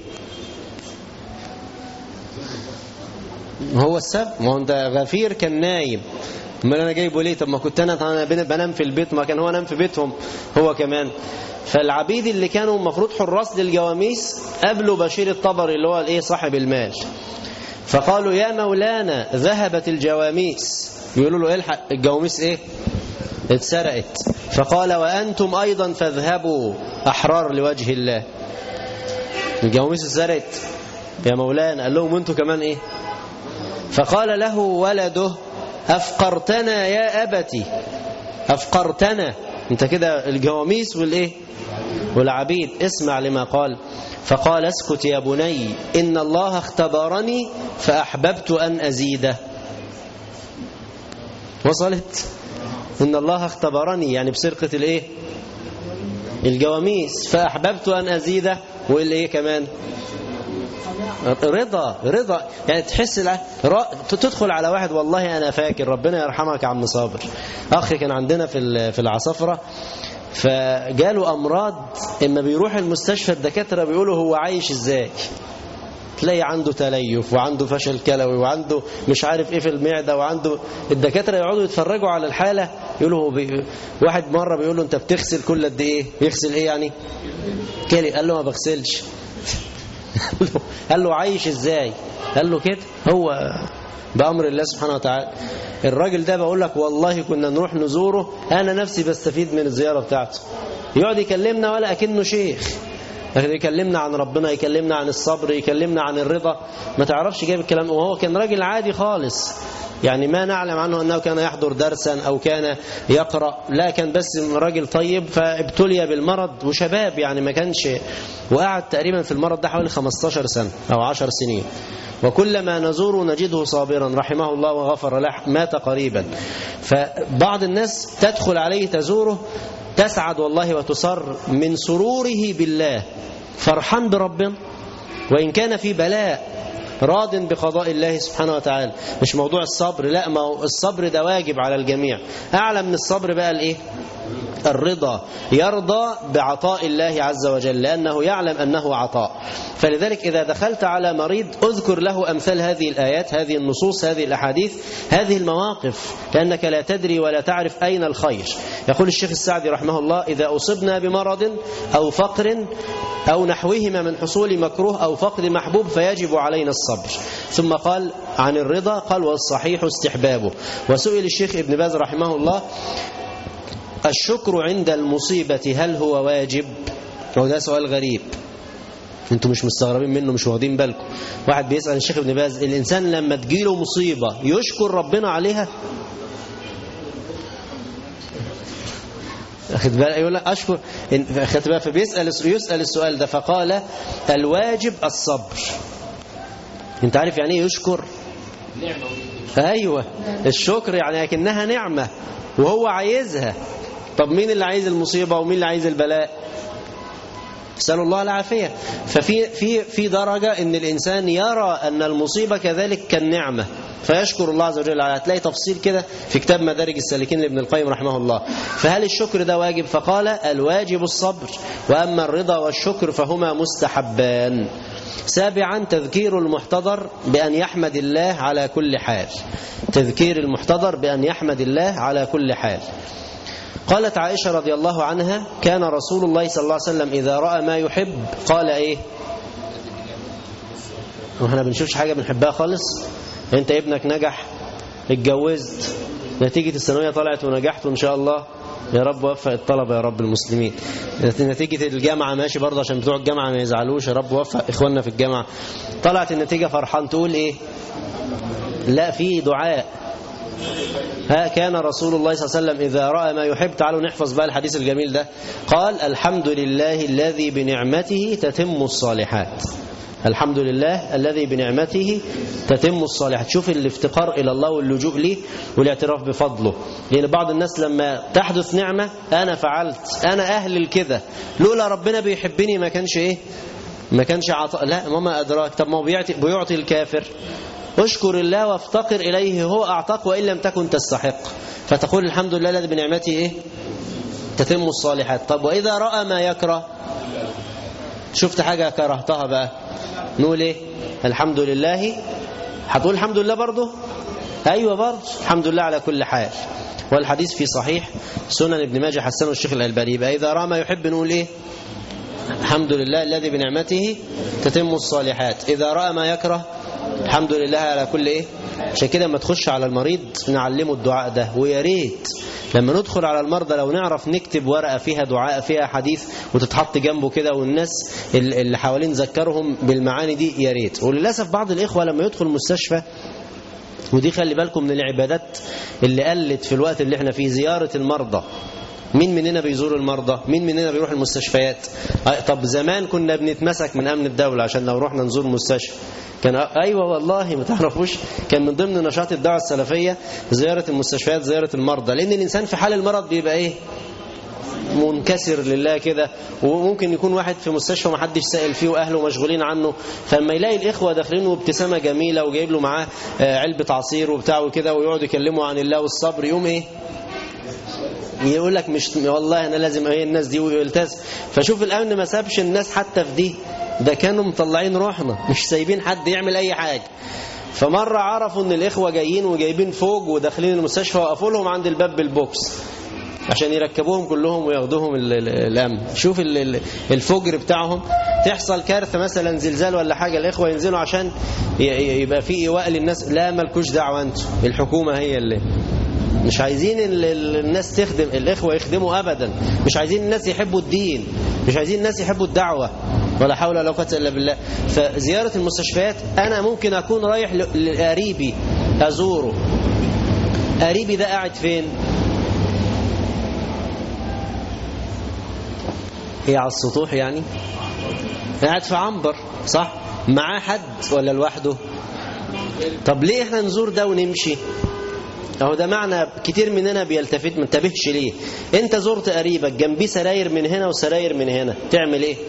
هو السبب ما هو انت غفير كان نايم امال انا جايبه ليه طب ما كنت انا بنام في البيت ما كان هو نام في بيتهم هو كمان فالعبيد اللي كانوا المفروض حراس للجواميس قابلوا بشير الطبري اللي هو الايه صاحب المال فقالوا يا مولانا ذهبت الجواميس يقولوا له الحق الجواميس ايه اتسرقت فقال وأنتم أيضا فاذهبوا أحرار لوجه الله الجواميس اتسرقت يا مولانا قال لهم وانتم كمان ايه فقال له ولده أفقرتنا يا أبتي أفقرتنا انت كده الجواميس والايه والعبيد اسمع لما قال فقال اسكت يا بني إن الله اختبرني فأحببت أن أزيده وصلت إن الله اختبرني يعني بسرقة الايه الجواميس فأحببت أن أزيده والايه كمان رضا رضا يعني تحس تدخل على واحد والله أنا فاكر ربنا يرحمك يا عم صابر أخي كان عندنا في في العصفرة فجاله أمراض إما بيروح المستشفى الدكاترة بيقولوا هو عايش إزاي تلاقي عنده تليف وعنده فشل كلوي وعنده مش عارف ايه في المعدة وعنده الدكاترة يقعدوا يتفرجوا على الحالة يقولوا هو بي... واحد مرة بيقول له انت بتغسل كل قد ايه بيغسل ايه يعني كلي قال له ما بغسلش قال له عايش ازاي قال له كده هو بأمر الله سبحانه وتعالى الراجل ده بقول لك والله كنا نروح نزوره أنا نفسي بستفيد من الزيارة بتاعته يقعد يكلمنا ولا أكنه شيخ لكن يكلمنا عن ربنا يكلمنا عن الصبر يكلمنا عن الرضا ما تعرفش جايب الكلام وهو كان راجل عادي خالص يعني ما نعلم عنه أنه كان يحضر درسا أو كان يقرأ لا كان بس راجل طيب فابتلي بالمرض وشباب يعني ما كانش وقعد تقريبا في المرض ده حوالي 15 سنة أو 10 سنين وكلما نزوره نجده صابرا رحمه الله وغفر له مات قريبا فبعض الناس تدخل عليه تزوره تسعد والله وتسر من سروره بالله فرحان بربنا وإن كان في بلاء راض بقضاء الله سبحانه وتعالى مش موضوع الصبر لا ما هو الصبر ده واجب على الجميع أعلى من الصبر بقى الإيه الرضا يرضى بعطاء الله عز وجل لأنه يعلم أنه عطاء فلذلك إذا دخلت على مريض أذكر له أمثال هذه الآيات هذه النصوص هذه الأحاديث هذه المواقف لأنك لا تدري ولا تعرف أين الخير يقول الشيخ السعدي رحمه الله إذا أصبنا بمرض أو فقر أو نحوهما من حصول مكروه أو فقد محبوب فيجب علينا الصبر ثم قال عن الرضا قال والصحيح استحبابه وسئل الشيخ ابن باز رحمه الله الشكر عند المصيبة هل هو واجب هو ده سؤال غريب انتوا مش مستغربين منه مش واخدين بالكم واحد بيسأل الشيخ ابن باز الإنسان لما تجيله مصيبة يشكر ربنا عليها أخذ بالك يقول لك أشكر أخذ بالك فبيسأل يسأل السؤال ده فقال الواجب الصبر أنت عارف يعني إيه يشكر أيوة الشكر يعني لكنها نعمة وهو عايزها طب مين اللي عايز المصيبة ومين اللي عايز البلاء اسألوا الله العافية ففي في في درجة ان الإنسان يرى أن المصيبة كذلك كالنعمة فيشكر الله عز وجل عليها هتلاقي تفصيل كده في كتاب مدارج السالكين لابن القيم رحمه الله فهل الشكر ده واجب فقال الواجب الصبر وأما الرضا والشكر فهما مستحبان سابعا تذكير المحتضر بأن يحمد الله على كل حال تذكير المحتضر بأن يحمد الله على كل حال قالت عائشة رضي الله عنها كان رسول الله صلى الله عليه وسلم إذا رأى ما يحب قال إيه واحنا بنشوفش حاجة بنحبها خالص انت ابنك نجح اتجوزت نتيجة الثانوية طلعت ونجحت وإن شاء الله يا رب وفق الطلبة يا رب المسلمين نتيجة الجامعة ماشي برضه عشان بتوع الجامعة ما يزعلوش يا رب وفق إخواننا في الجامعة طلعت النتيجة فرحان تقول إيه لا في دعاء ها كان رسول الله صلى الله عليه وسلم إذا رأى ما يحب تعالوا نحفظ بقى الحديث الجميل ده قال الحمد لله الذي بنعمته تتم الصالحات الحمد لله الذي بنعمته تتم الصالحات شوف الافتقار إلى الله واللجوء ليه والاعتراف بفضله لأن بعض الناس لما تحدث نعمة أنا فعلت أنا أهل الكذا لولا ربنا بيحبني ما كانش إيه ما كانش عطاء لا وما أدراك طب ما هو بيعطي, بيعطي الكافر اشكر الله وافتقر إليه هو أعطاك وإن لم تكن تستحق فتقول الحمد لله الذي بنعمته إيه تتم الصالحات طب وإذا رأى ما يكره شفت حاجة كرهتها بقى نقول إيه الحمد لله هتقول الحمد لله برضه أيوة برضه الحمد لله على كل حال والحديث في صحيح سنن ابن ماجه حسنه الشيخ الألباني يبقى إذا رأى ما يحب نقول إيه الحمد لله الذي بنعمته تتم الصالحات إذا رأى ما يكره الحمد لله على كل ايه عشان كده لما تخش على المريض نعلمه الدعاء ده ويا ريت لما ندخل على المرضى لو نعرف نكتب ورقه فيها دعاء فيها حديث وتتحط جنبه كده والناس اللي حوالين نذكرهم بالمعاني دي يا ريت وللاسف بعض الاخوه لما يدخل المستشفى ودي خلي بالكم من العبادات اللي قلت في الوقت اللي احنا فيه زياره المرضى مين مننا بيزور المرضى مين مننا بيروح المستشفيات طب زمان كنا بنتمسك من امن الدوله عشان لو رحنا نزور مستشفى كان ايوه والله ما تعرفوش كان من ضمن نشاط الدعوه السلفيه زياره المستشفيات زياره المرضى لان الانسان في حال المرض بيبقى ايه منكسر لله كده وممكن يكون واحد في مستشفى ما حدش سائل فيه واهله مشغولين عنه فلما يلاقي الاخوه داخلين وابتسامه جميله وجايب له معاه علبه عصير وبتاع وكده ويقعدوا يكلموا عن الله والصبر يقوم ايه يقول لك مش والله انا لازم ايه الناس دي ويلتزم فشوف الامن ما سابش الناس حتى في دي ده كانوا مطلعين روحنا مش سايبين حد يعمل اي حاجه فمره عرفوا ان الاخوه جايين وجايبين فوق وداخلين المستشفى وقفوا لهم عند الباب بالبوكس عشان يركبوهم كلهم وياخدوهم ال- ال- الامن شوف ال- ال- الفجر بتاعهم تحصل كارثه مثلا زلزال ولا حاجه الاخوه ينزلوا عشان ي- ي- يبقى في ايواء للناس لا مالكوش دعوه انتوا الحكومه هي اللي مش عايزين ال- ال- الناس تخدم الإخوة يخدموا أبدا مش عايزين الناس يحبوا الدين مش عايزين الناس يحبوا الدعوة ولا حول ولا قوة إلا بالله فزيارة المستشفيات أنا ممكن أكون رايح ل- لقريبي أزوره قريبي ده قاعد فين هي على السطوح يعني قاعد في عنبر صح معاه حد ولا لوحده طب ليه احنا نزور ده ونمشي اهو ده معنى كتير مننا بيلتفت ما انتبهش ليه انت زرت قريبك جنبيه سراير من هنا وسراير من هنا تعمل ايه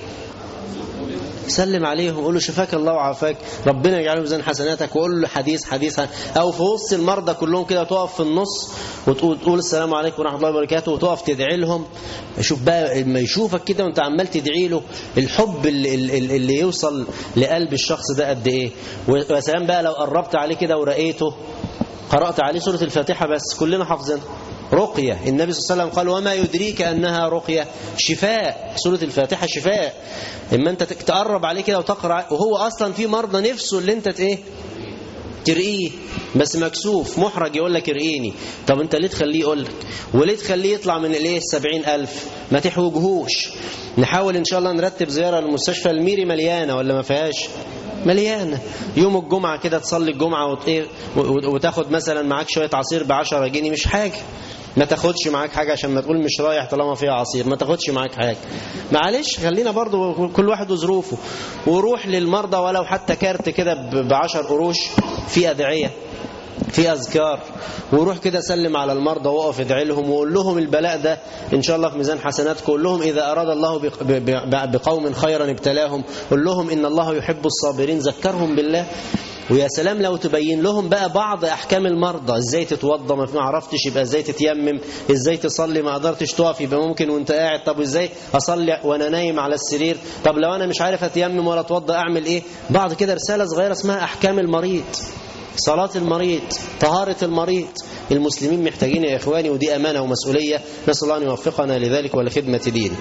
سلم عليهم قول له شفاك الله وعافاك ربنا يجعله ميزان حسناتك وقول له حديث حديث او في وسط المرضى كلهم كده تقف في النص وتقول تقول السلام عليكم ورحمه الله وبركاته وتقف تدعي لهم شوف بقى لما يشوفك كده وانت عمال تدعي له الحب اللي, اللي, اللي يوصل لقلب الشخص ده قد ايه ويا سلام بقى لو قربت عليه كده ورقيته قرأت عليه سورة الفاتحة بس كلنا حافظينها رقية النبي صلى الله عليه وسلم قال وما يدريك أنها رقية شفاء سورة الفاتحة شفاء إما أنت تقرب عليه كده وتقرأ وهو أصلا في مرضى نفسه اللي أنت إيه ترقيه بس مكسوف محرج يقول لك ارقيني طب انت ليه تخليه يقول لك وليه تخليه يطلع من الايه السبعين ألف ما تحوجهوش نحاول ان شاء الله نرتب زيارة للمستشفى الميري مليانة ولا ما فيهاش مليانة يوم الجمعة كده تصلي الجمعة وت- إيه، و- وتاخد مثلا معاك شوية عصير بعشرة جنيه مش حاجة ما تاخدش معاك حاجة عشان ما تقول مش رايح طالما فيها عصير ما تاخدش معاك حاجة معلش خلينا برضو كل واحد وظروفه وروح للمرضى ولو حتى كارت كده ب- بعشر قروش في أدعية في أذكار وروح كده سلم على المرضى وقف ادعي لهم وقول لهم البلاء ده إن شاء الله في ميزان حسناتكم قول لهم إذا أراد الله بق- ب- ب- بقوم خيرا ابتلاهم قول لهم إن الله يحب الصابرين ذكرهم بالله ويا سلام لو تبين لهم بقى بعض احكام المرضى ازاي تتوضى ما عرفتش يبقى ازاي تتيمم ازاي تصلي ما قدرتش تقف يبقى ممكن وانت قاعد طب ازاي اصلي وانا نايم على السرير طب لو انا مش عارف اتيمم ولا اتوضى اعمل ايه بعض كده رساله صغيره اسمها احكام المريض صلاة المريض طهارة المريض المسلمين محتاجين يا إخواني ودي أمانة ومسؤولية نسأل الله أن يوفقنا لذلك ولخدمة دينه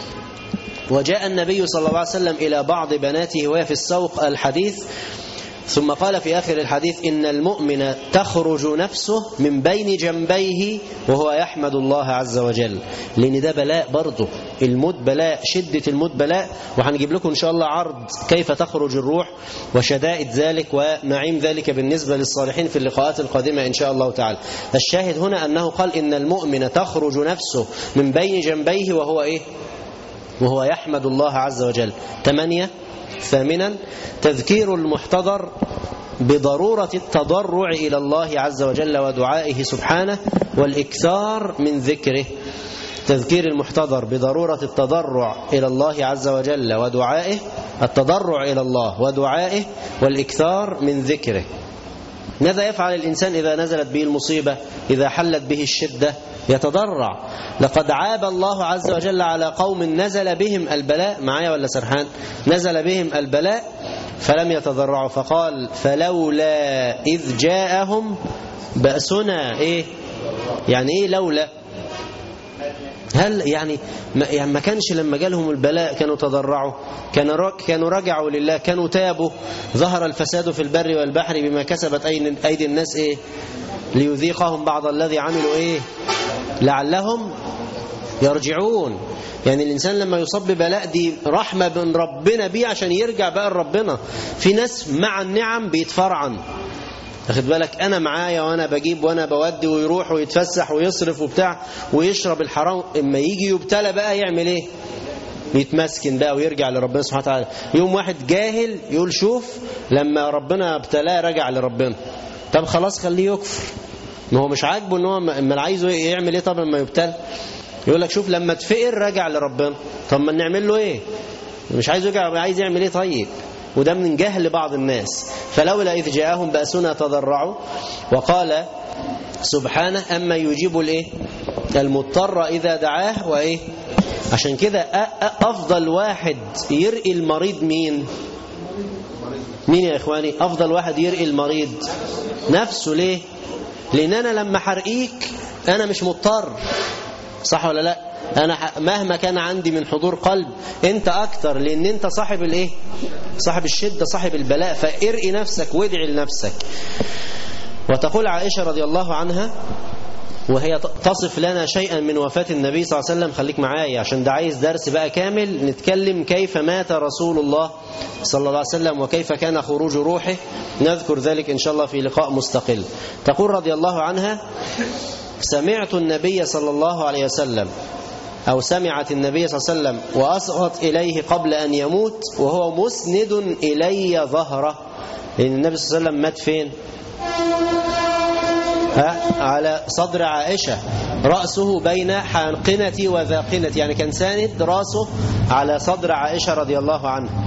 وجاء النبي صلى الله عليه وسلم إلى بعض بناته وهي في السوق الحديث ثم قال في آخر الحديث إن المؤمن تخرج نفسه من بين جنبيه وهو يحمد الله عز وجل لأن ده بلاء برضه الموت بلاء شدة الموت بلاء وهنجيب لكم إن شاء الله عرض كيف تخرج الروح وشدائد ذلك ونعيم ذلك بالنسبة للصالحين في اللقاءات القادمة إن شاء الله تعالى الشاهد هنا أنه قال إن المؤمن تخرج نفسه من بين جنبيه وهو إيه وهو يحمد الله عز وجل ثمانية ثامنا تذكير المحتضر بضرورة التضرع إلى الله عز وجل ودعائه سبحانه والإكثار من ذكره تذكير المحتضر بضرورة التضرع إلى الله عز وجل ودعائه التضرع إلى الله ودعائه والإكثار من ذكره ماذا يفعل الإنسان إذا نزلت به المصيبة إذا حلت به الشدة يتضرع لقد عاب الله عز وجل على قوم نزل بهم البلاء معايا ولا سرحان نزل بهم البلاء فلم يتضرعوا فقال فلولا إذ جاءهم بأسنا إيه يعني إيه لولا هل يعني ما, يعني ما كانش لما جالهم البلاء كانوا تضرعوا كانوا كانوا رجعوا لله كانوا تابوا ظهر الفساد في البر والبحر بما كسبت أيدي الناس إيه ليذيقهم بعض الذي عملوا إيه لعلهم يرجعون يعني الإنسان لما يصاب ببلاء دي رحمة من ربنا بيه عشان يرجع بقى لربنا في ناس مع النعم بيتفرعن واخد بالك انا معايا وانا بجيب وانا بودي ويروح ويتفسح ويصرف وبتاع ويشرب الحرام اما يجي يبتلى بقى يعمل ايه يتمسكن بقى ويرجع لربنا سبحانه وتعالى يوم واحد جاهل يقول شوف لما ربنا ابتلاه رجع لربنا طب خلاص خليه يكفر ما هو مش عاجبه ان هو ما عايزه يعمل ايه طب لما يبتلى يقول لك شوف لما تفقر رجع لربنا طب ما نعمل له ايه مش عايز يرجع عايز يعمل ايه طيب وده من جهل بعض الناس فلولا إذ جاءهم بأسنا تضرعوا وقال سبحانه أما يجيب الإيه المضطر إذا دعاه وإيه عشان كده أفضل واحد يرقي المريض مين مين يا إخواني أفضل واحد يرقي المريض نفسه ليه لأن أنا لما حرقيك أنا مش مضطر صح ولا لا انا مهما كان عندي من حضور قلب انت اكتر لان انت صاحب الايه صاحب الشدة صاحب البلاء فارقي نفسك وادعي لنفسك وتقول عائشة رضي الله عنها وهي تصف لنا شيئا من وفاة النبي صلى الله عليه وسلم خليك معايا عشان ده عايز درس بقى كامل نتكلم كيف مات رسول الله صلى الله عليه وسلم وكيف كان خروج روحه نذكر ذلك إن شاء الله في لقاء مستقل تقول رضي الله عنها سمعت النبي صلى الله عليه وسلم أو سمعت النبي صلى الله عليه وسلم وأصغت إليه قبل أن يموت وهو مسند إلي ظهره لأن النبي صلى الله عليه وسلم مات فين على صدر عائشة رأسه بين حانقنتي وذاقنتي يعني كان ساند رأسه على صدر عائشة رضي الله عنها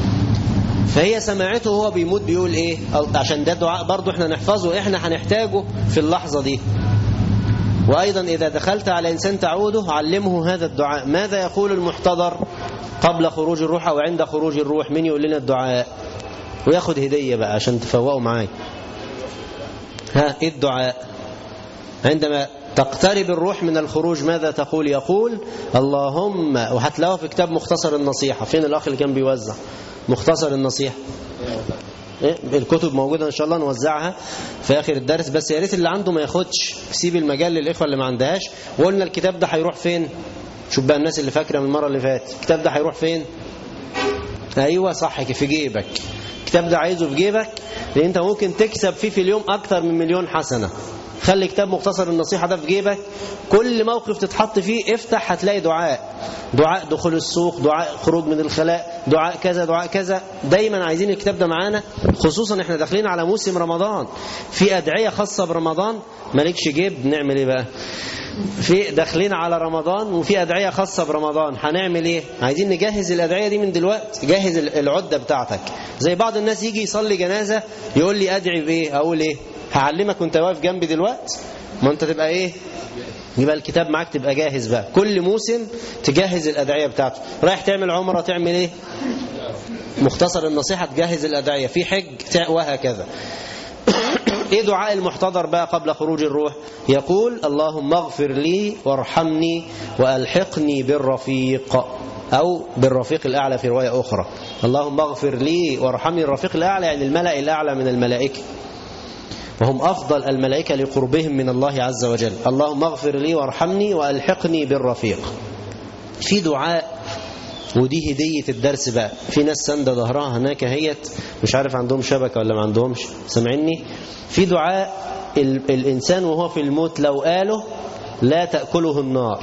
فهي سمعته وهو بيموت بيقول ايه عشان ده دعاء برضه احنا نحفظه احنا هنحتاجه في اللحظة دي وأيضا إذا دخلت على إنسان تعوده علمه هذا الدعاء ماذا يقول المحتضر قبل خروج الروح أو عند خروج الروح من يقول لنا الدعاء وياخد هدية بقى عشان تفوقوا معاي ها إيه الدعاء عندما تقترب الروح من الخروج ماذا تقول يقول اللهم وهتلاقوها في كتاب مختصر النصيحة فين الأخ اللي كان بيوزع مختصر النصيحة إيه؟ الكتب موجودة إن شاء الله نوزعها في آخر الدرس بس يا ريت اللي عنده ما ياخدش سيب المجال للإخوة اللي ما عندهاش وقلنا الكتاب ده هيروح فين شوف بقى الناس اللي فاكرة من المرة اللي فاتت الكتاب ده هيروح فين أيوة صح في جيبك الكتاب ده عايزه في جيبك لأن أنت ممكن تكسب فيه في اليوم أكتر من مليون حسنة خلي كتاب مختصر النصيحة ده في جيبك كل موقف تتحط فيه افتح هتلاقي دعاء دعاء دخول السوق دعاء خروج من الخلاء دعاء كذا دعاء كذا دايما عايزين الكتاب ده معانا خصوصا احنا داخلين على موسم رمضان في أدعية خاصة برمضان مالكش جيب نعمل ايه بقى في داخلين على رمضان وفي أدعية خاصة برمضان هنعمل ايه عايزين نجهز الأدعية دي من دلوقتي جهز العدة بتاعتك زي بعض الناس يجي يصلي جنازة يقول لي أدعي بإيه أقول إيه هعلمك وانت واقف جنبي دلوقتي ما انت تبقى ايه يبقى الكتاب معاك تبقى جاهز بقى كل موسم تجهز الأدعية بتاعته رايح تعمل عمرة تعمل ايه مختصر النصيحة تجهز الأدعية في حج وهكذا ايه دعاء المحتضر بقى قبل خروج الروح يقول اللهم اغفر لي وارحمني وألحقني بالرفيق أو بالرفيق الأعلى في رواية أخرى اللهم اغفر لي وارحمني الرفيق الأعلى يعني الملأ الأعلى من الملائكة وهم أفضل الملائكة لقربهم من الله عز وجل اللهم اغفر لي وارحمني وألحقني بالرفيق في دعاء ودي هدية الدرس بقى في ناس سندة ظهرها هناك هيت مش عارف عندهم شبكة ولا ما عندهمش سمعني في دعاء ال الإنسان وهو في الموت لو قاله لا تأكله النار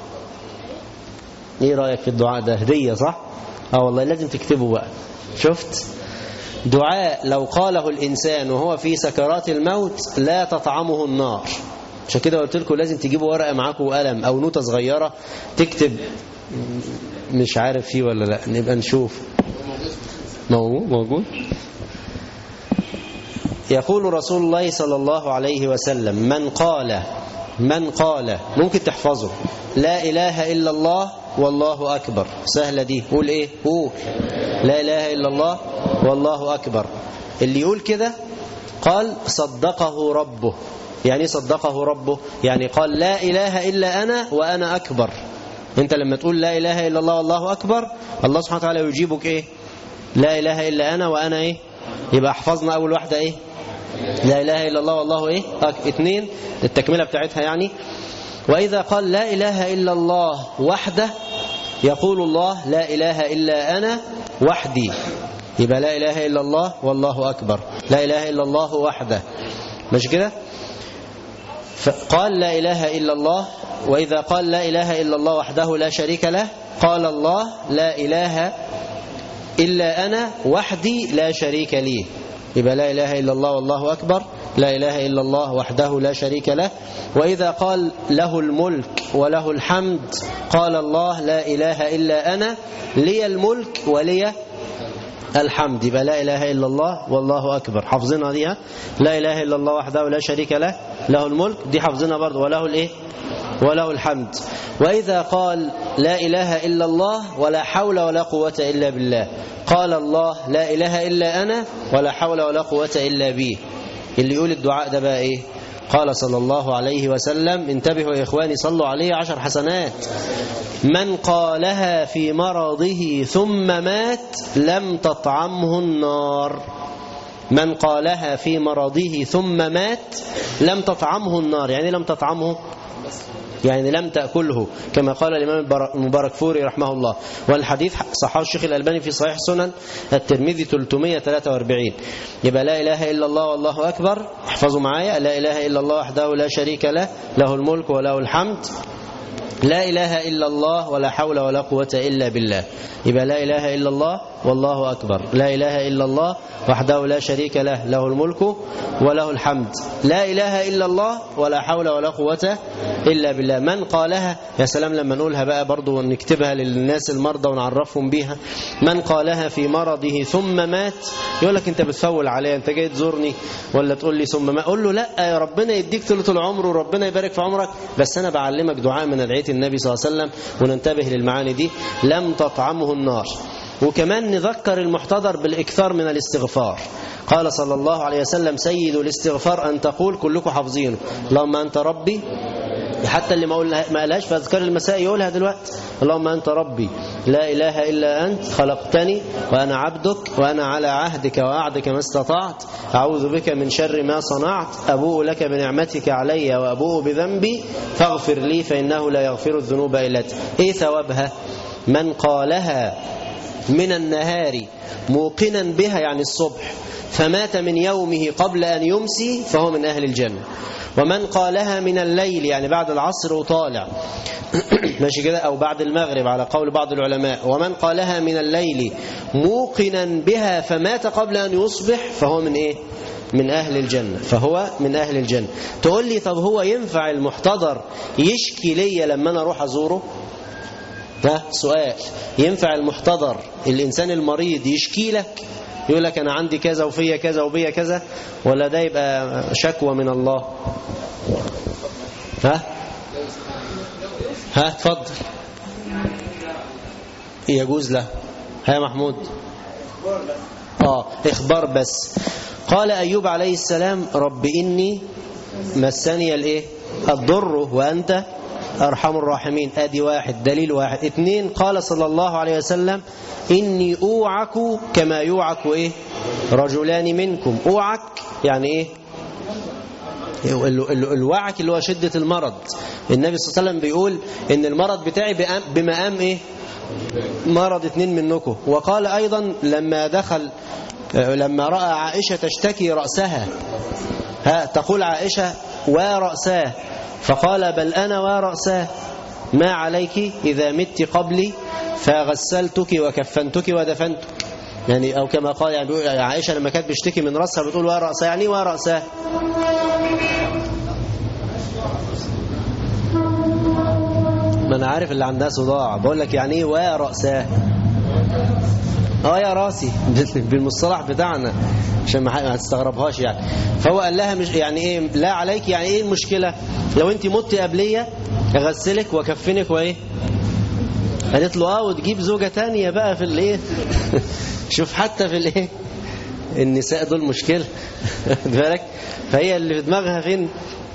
ايه رأيك في الدعاء ده هدية صح اه والله لازم تكتبه بقى شفت دعاء لو قاله الإنسان وهو في سكرات الموت لا تطعمه النار عشان كده قلت لكم لازم تجيبوا ورقة معاكم وقلم أو نوتة صغيرة تكتب مش عارف فيه ولا لا نبقى نشوف موجود موجود يقول رسول الله صلى الله عليه وسلم من قال من قال ممكن تحفظه لا إله إلا الله والله أكبر سهلة دي قول إيه قول لا إله إلا الله والله أكبر اللي يقول كده قال صدقه ربه يعني صدقه ربه يعني قال لا إله إلا أنا وأنا أكبر انت لما تقول لا إله إلا الله والله أكبر الله سبحانه وتعالى يجيبك إيه لا إله إلا أنا وأنا إيه يبقى حفظنا أول واحدة إيه لا إله إلا الله والله إيه اثنين التكملة بتاعتها يعني وإذا قال لا إله إلا الله وحده يقول الله لا إله إلا أنا وحدي يبقى لا إله إلا الله والله أكبر لا إله إلا الله وحده مش كده قال لا إله إلا الله وإذا قال لا إله إلا الله وحده لا شريك له قال الله لا إله إلا أنا وحدي لا شريك لي يبقى لا إله إلا الله والله أكبر لا إله إلا الله وحده لا شريك له وإذا قال له الملك وله الحمد قال الله لا إله إلا أنا لي الملك ولي الحمد يبقى لا إله إلا الله والله أكبر حافظنا دي لا إله إلا الله وحده لا شريك له له الملك دي حافظنا برضه وله الإيه وله الحمد وإذا قال لا إله إلا الله ولا حول ولا قوة إلا بالله قال الله لا إله إلا أنا ولا حول ولا قوة إلا بي اللي يقول الدعاء ده بقى إيه قال صلى الله عليه وسلم انتبهوا يا إخواني صلوا عليه عشر حسنات من قالها في مرضه ثم مات لم تطعمه النار من قالها في مرضه ثم مات لم تطعمه النار يعني لم تطعمه يعني لم تأكله كما قال الإمام المبارك فوري رحمه الله والحديث صححه الشيخ الألباني في صحيح سنن الترمذي 343 يبقى لا إله إلا الله والله أكبر احفظوا معايا لا إله إلا الله وحده لا شريك له له الملك وله الحمد لا إله إلا الله ولا حول ولا قوة إلا بالله يبقى لا إله إلا الله والله أكبر لا إله إلا الله وحده لا شريك له له الملك وله الحمد لا إله إلا الله ولا حول ولا قوة إلا بالله من قالها يا سلام لما نقولها بقى برضو ونكتبها للناس المرضى ونعرفهم بيها من قالها في مرضه ثم مات يقول لك أنت بتفول عليا أنت جاي تزورني ولا تقول لي ثم مات قول له لا يا ربنا يديك طولة العمر وربنا يبارك في عمرك بس أنا بعلمك دعاء من أدعية النبي صلى الله عليه وسلم وننتبه للمعاني دي لم تطعمه النار وكمان نذكر المحتضر بالإكثار من الاستغفار قال صلى الله عليه وسلم سيد الاستغفار أن تقول كلكم حافظينه اللهم أنت ربي حتى اللي ما ما قالهاش في أذكار المساء يقولها دلوقتي اللهم أنت ربي لا إله إلا أنت خلقتني وأنا عبدك وأنا على عهدك وأعدك ما استطعت أعوذ بك من شر ما صنعت أبوء لك بنعمتك علي وأبوء بذنبي فاغفر لي فإنه لا يغفر الذنوب إلا أنت إيه ثوابها من قالها من النهار موقنا بها يعني الصبح فمات من يومه قبل أن يمسي فهو من أهل الجنة ومن قالها من الليل يعني بعد العصر وطالع ماشي كده أو بعد المغرب على قول بعض العلماء ومن قالها من الليل موقنا بها فمات قبل أن يصبح فهو من إيه من أهل الجنة فهو من أهل الجنة تقول لي طب هو ينفع المحتضر يشكي لي لما أنا أروح أزوره ده سؤال ينفع المحتضر الإنسان المريض يشكي لك يقول لك أنا عندي كذا وفيا كذا وبيا كذا ولا ده يبقى شكوى من الله ها ها اتفضل يجوز له ها محمود اه اخبار بس قال أيوب عليه السلام رب إني مسني الايه الضر وأنت أرحم الراحمين أدي واحد دليل واحد اثنين قال صلى الله عليه وسلم إني أوعك كما يوعك إيه رجلان منكم أوعك يعني إيه الوعك اللي هو شدة المرض النبي صلى الله عليه وسلم بيقول إن المرض بتاعي بمقام إيه مرض اتنين منكم وقال أيضا لما دخل لما رأى عائشة تشتكي رأسها ها تقول عائشة ورأساه فقال بل أنا ورأساه ما عليك إذا مت قبلي فغسلتك وكفنتك ودفنتك يعني أو كما قال يعني بيقول عائشة لما كانت بتشتكي من رأسها بتقول ورأساه يعني ورأساه ما أنا عارف اللي عندها صداع بقول لك يعني إيه ورأساه اه يا راسي بالمصطلح بتاعنا عشان ما تستغربهاش يعني فهو قال لها مش يعني ايه لا عليك يعني ايه المشكله لو انت مت قبليه اغسلك واكفنك وايه قالت له اه وتجيب زوجه تانية بقى في الايه شوف حتى في الايه النساء دول مشكله بالك فهي اللي في دماغها فين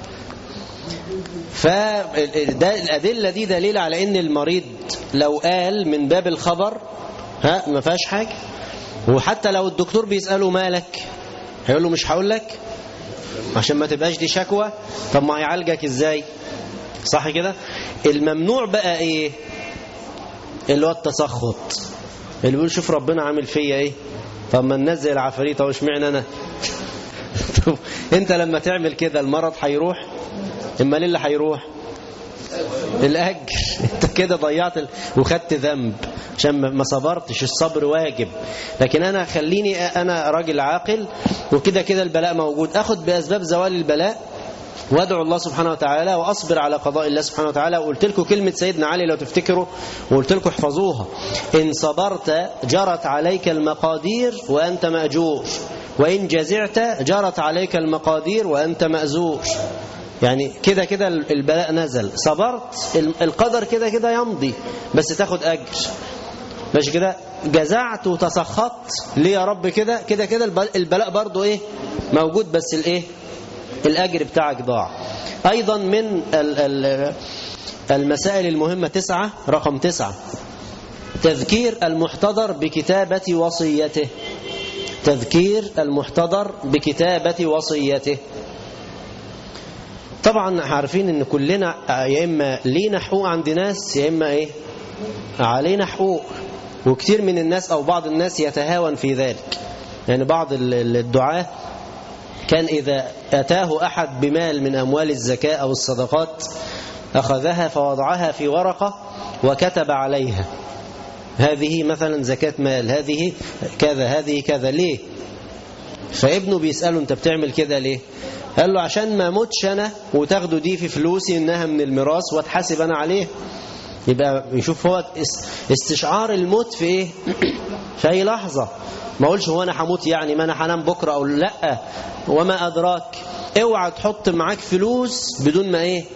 فده الادله دي دليل على ان المريض لو قال من باب الخبر ها ما فيهاش حاجه وحتى لو الدكتور بيساله مالك هيقول له مش هقول لك عشان ما تبقاش دي شكوى طب ما هيعالجك ازاي صح كده الممنوع بقى ايه اللي هو التسخط اللي بيقول شوف ربنا عامل فيا ايه طب ما الناس زي العفاريت اهو اشمعنى انا طب انت لما تعمل كده المرض هيروح اما ليه اللي هيروح الاجر انت كده ضيعت ال... وخدت ذنب عشان ما صبرتش الصبر واجب لكن انا خليني انا راجل عاقل وكده كده البلاء موجود اخد باسباب زوال البلاء وادعو الله سبحانه وتعالى واصبر على قضاء الله سبحانه وتعالى وقلت لكم كلمه سيدنا علي لو تفتكروا وقلت لكم احفظوها ان صبرت جرت عليك المقادير وانت ماجور وان جزعت جرت عليك المقادير وانت مازور يعني كده كده البلاء نزل صبرت القدر كده كده يمضي بس تاخد اجر ماشي كده جزعت وتسخطت ليه يا رب كده كده كده البلاء برضو ايه موجود بس الايه الأجر بتاعك ضاع أيضا من المسائل المهمة تسعة رقم تسعة تذكير المحتضر بكتابة وصيته تذكير المحتضر بكتابة وصيته طبعا عارفين ان كلنا يا اما لينا حقوق عند ناس يا اما ايه علينا حقوق وكثير من الناس او بعض الناس يتهاون في ذلك يعني بعض الدعاة كان إذا أتاه أحد بمال من أموال الزكاة أو الصدقات أخذها فوضعها في ورقة وكتب عليها هذه مثلا زكاة مال هذه كذا هذه كذا ليه فابنه بيسأله انت بتعمل كده ليه قال له عشان ما اموتش انا وتاخدوا دي في فلوسي انها من الميراث واتحاسب انا عليه يبقى يشوف هو استشعار الموت في ايه في اي لحظة ما اقولش هو انا هموت يعني ما انا هنام بكره او لا وما ادراك اوعى تحط معاك فلوس بدون ما ايه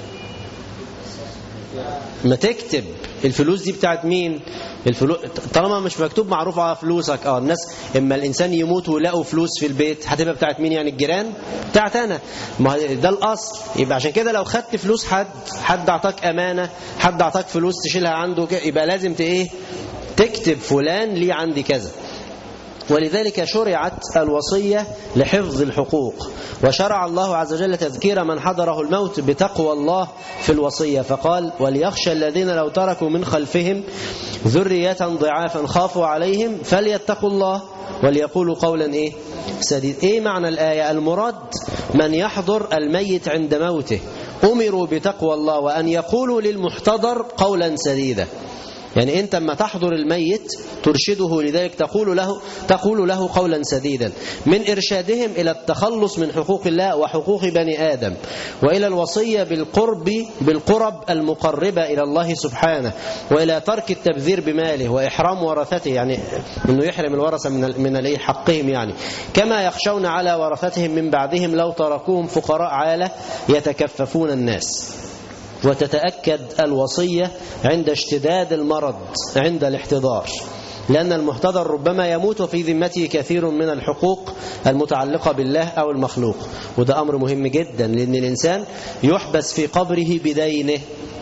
ما تكتب الفلوس دي بتاعت مين الفلوس طالما مش مكتوب معروف على فلوسك اه الناس اما الانسان يموت ويلاقوا فلوس في البيت هتبقى بتاعت مين يعني الجيران بتاعت انا ما ده الاصل يبقى عشان كده لو خدت فلوس حد حد اعطاك امانه حد اعطاك فلوس تشيلها عنده يبقى لازم ايه تكتب فلان لي عندي كذا ولذلك شرعت الوصية لحفظ الحقوق وشرع الله عز وجل تذكير من حضره الموت بتقوى الله في الوصية فقال وليخشى الذين لو تركوا من خلفهم ذرية ضعافا خافوا عليهم فليتقوا الله وليقولوا قولا إيه سديد إيه معنى الآية المراد من يحضر الميت عند موته أمروا بتقوى الله وأن يقولوا للمحتضر قولا سديدا يعني أنت لما تحضر الميت ترشده لذلك تقول له تقول له قولا سديدا من إرشادهم إلى التخلص من حقوق الله وحقوق بني آدم وإلى الوصية بالقرب بالقرب المقربة إلى الله سبحانه وإلى ترك التبذير بماله وإحرام ورثته يعني أنه يحرم الورثة من من حقهم يعني كما يخشون على ورثتهم من بعدهم لو تركوهم فقراء عالة يتكففون الناس وتتأكد الوصية عند اشتداد المرض عند الاحتضار لأن المحتضر ربما يموت وفي ذمته كثير من الحقوق المتعلقة بالله أو المخلوق وده أمر مهم جدا لأن الإنسان يحبس في قبره بدينه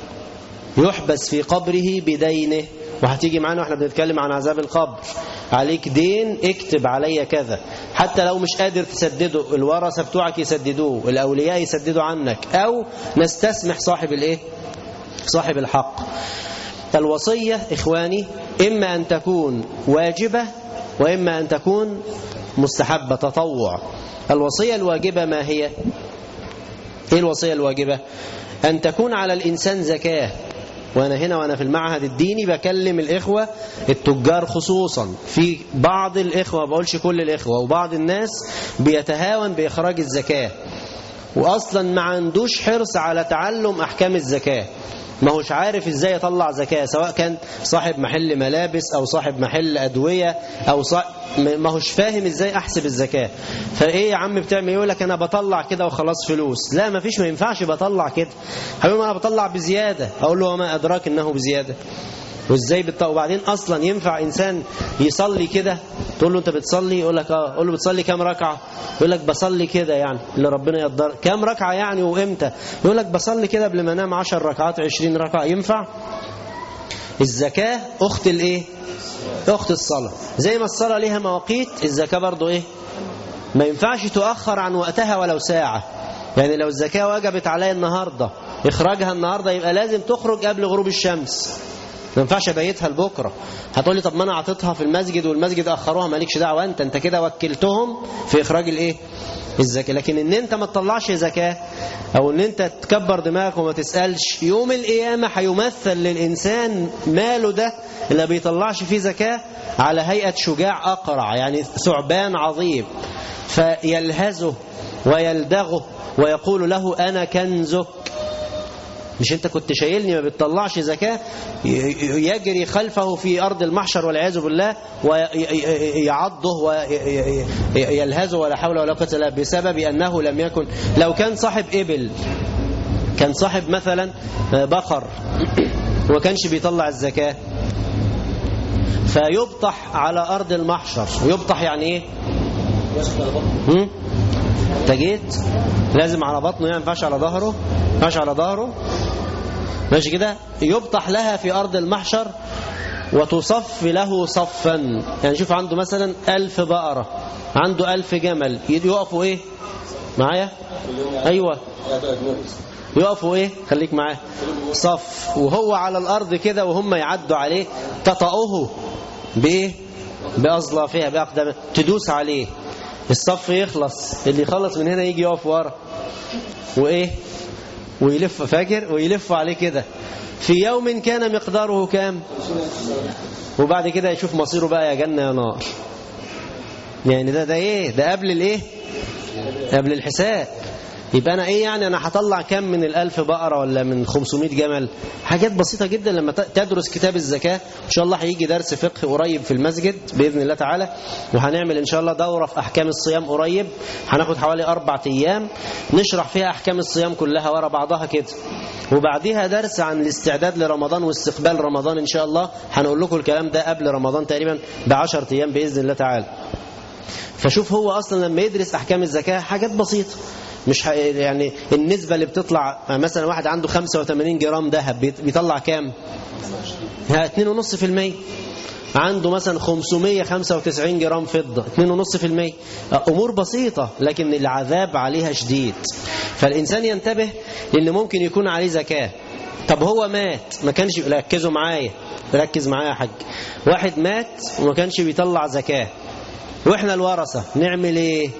يحبس في قبره بدينه وهتيجي معانا واحنا بنتكلم عن عذاب القبر عليك دين اكتب عليا كذا حتى لو مش قادر تسدده الورثه بتوعك يسددوه الاولياء يسددوا عنك او نستسمح صاحب الايه صاحب الحق الوصيه اخواني اما ان تكون واجبه واما ان تكون مستحبه تطوع الوصيه الواجبه ما هي ايه الوصيه الواجبه ان تكون على الانسان زكاه وأنا هنا وأنا في المعهد الديني بكلم الإخوة التجار خصوصا في بعض الإخوة ما بقولش كل الإخوة وبعض الناس بيتهاون بإخراج الزكاة وأصلا ما عندوش حرص على تعلم أحكام الزكاة ما هوش عارف ازاي يطلع زكاة سواء كان صاحب محل ملابس او صاحب محل ادوية او صاحب ما هوش فاهم ازاي احسب الزكاة فايه يا عم بتعمل يقول لك انا بطلع كده وخلاص فلوس لا ما فيش ما ينفعش بطلع كده حبيبي انا بطلع بزيادة اقول له وما ادراك انه بزيادة وازاي بت... وبعدين اصلا ينفع انسان يصلي كده تقول له انت بتصلي يقول لك اه قول له بتصلي كام ركعه يقول لك بصلي كده يعني اللي ربنا يقدر كام ركعه يعني وامتى يقول لك بصلي كده قبل ما انام 10 ركعات 20 ركعه ينفع الزكاه اخت الايه اخت الصلاه زي ما الصلاه ليها مواقيت الزكاه برضو ايه ما ينفعش تؤخر عن وقتها ولو ساعه يعني لو الزكاه وجبت عليا النهارده اخراجها النهارده يبقى لازم تخرج قبل غروب الشمس ما ينفعش ابيتها لبكره هتقول لي طب ما انا اعطيتها في المسجد والمسجد اخروها مالكش دعوه انت انت كده وكلتهم في اخراج الايه الزكاه لكن ان انت ما تطلعش زكاه او ان انت تكبر دماغك وما تسالش يوم القيامه هيمثل للانسان ماله ده اللي بيطلعش فيه زكاه على هيئه شجاع اقرع يعني ثعبان عظيم فيلهزه ويلدغه ويقول له انا كنزك مش انت كنت شايلني ما بتطلعش زكاة يجري خلفه في أرض المحشر والعياذ بالله ويعضه ويلهزه ولا حول ولا قوة إلا بسبب أنه لم يكن لو كان صاحب إبل كان صاحب مثلا بقر وما كانش بيطلع الزكاة فيبطح على أرض المحشر يبطح يعني إيه انت جيت لازم على بطنه يعني ما ينفعش على ظهره ما ينفعش على ظهره ماشي كده يبطح لها في أرض المحشر وتصف له صفا يعني شوف عنده مثلا ألف بقرة عنده ألف جمل يقفوا إيه معايا أيوة يقفوا إيه خليك معاه صف وهو على الأرض كده وهم يعدوا عليه تطأه بإيه بأظلافها بأقدام تدوس عليه الصف يخلص اللي يخلص من هنا يجي يقف ورا وإيه ويلف فاكر ويلف عليه كده في يوم كان مقداره كام وبعد كده يشوف مصيره بقى يا جنة يا نار يعني ده ده ايه ده قبل الايه قبل الحساب يبقى انا ايه يعني انا هطلع كام من الالف بقرة ولا من 500 جمل حاجات بسيطة جدا لما تدرس كتاب الزكاة ان شاء الله هيجي درس فقه قريب في المسجد بإذن الله تعالى وهنعمل ان شاء الله دورة في احكام الصيام قريب هناخد حوالي اربع ايام نشرح فيها احكام الصيام كلها ورا بعضها كده وبعديها درس عن الاستعداد لرمضان واستقبال رمضان ان شاء الله هنقول لكم الكلام ده قبل رمضان تقريبا ب 10 ايام باذن الله تعالى فشوف هو اصلا لما يدرس احكام الزكاه حاجات بسيطه مش ح... يعني النسبة اللي بتطلع مثلا واحد عنده 85 جرام ذهب بيطلع كام 2.5% عنده مثلا 595 جرام فضة 2.5% أمور بسيطة لكن العذاب عليها شديد فالإنسان ينتبه لأن ممكن يكون عليه زكاة طب هو مات ما كانش ركزوا معايا ركز معايا يا حاج واحد مات وما كانش بيطلع زكاة واحنا الورثة نعمل ايه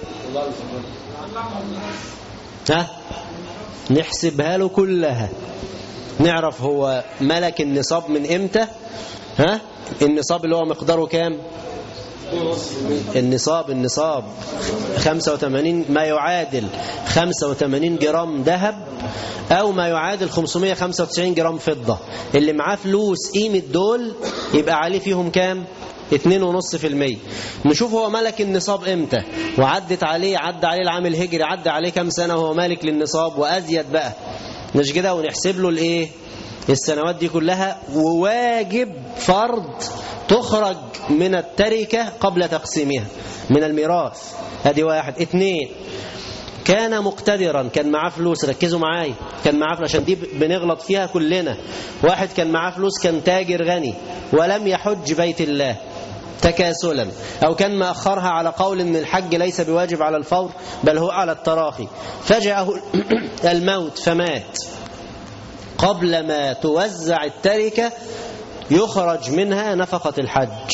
ها نحسبها له كلها نعرف هو ملك النصاب من امتى ها النصاب اللي هو مقداره كام النصاب النصاب 85 ما يعادل 85 جرام ذهب او ما يعادل 595 جرام فضة اللي معاه فلوس قيمة دول يبقى عليه فيهم كام 2.5% نشوف هو ملك النصاب امتى وعدت عليه عدى عليه العام الهجري عدى عليه كام سنة وهو مالك للنصاب وازيد بقى مش كده ونحسب له الايه السنوات دي كلها وواجب فرض تخرج من التركة قبل تقسيمها من الميراث ادي واحد اثنين كان مقتدرا كان معاه فلوس ركزوا معايا كان معاه فلوس عشان دي بنغلط فيها كلنا واحد كان معاه فلوس كان تاجر غني ولم يحج بيت الله تكاسلا أو كان مأخرها على قول أن الحج ليس بواجب على الفور بل هو على التراخي فجأه الموت فمات قبل ما توزع التركة يخرج منها نفقة الحج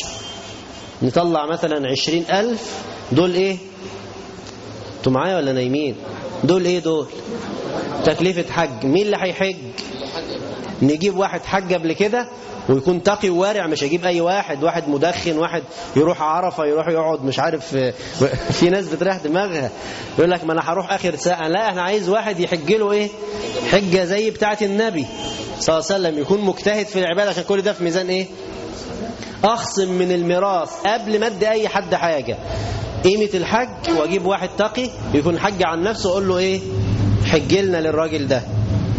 نطلع مثلا عشرين ألف دول إيه انتوا معايا ولا نايمين دول إيه دول تكلفة حج مين اللي هيحج نجيب واحد حج قبل كده ويكون تقي ووارع مش هجيب اي واحد واحد مدخن واحد يروح عرفه يروح يقعد مش عارف في ناس بتريح دماغها يقول لك ما انا هروح اخر ساعه لا احنا عايز واحد يحج له ايه حجه زي بتاعه النبي صلى الله عليه وسلم يكون مجتهد في العباده عشان كل ده في ميزان ايه اخصم من الميراث قبل ما ادي اي حد حاجه قيمه الحج واجيب واحد تقي يكون حج عن نفسه واقول له ايه حج لنا للراجل ده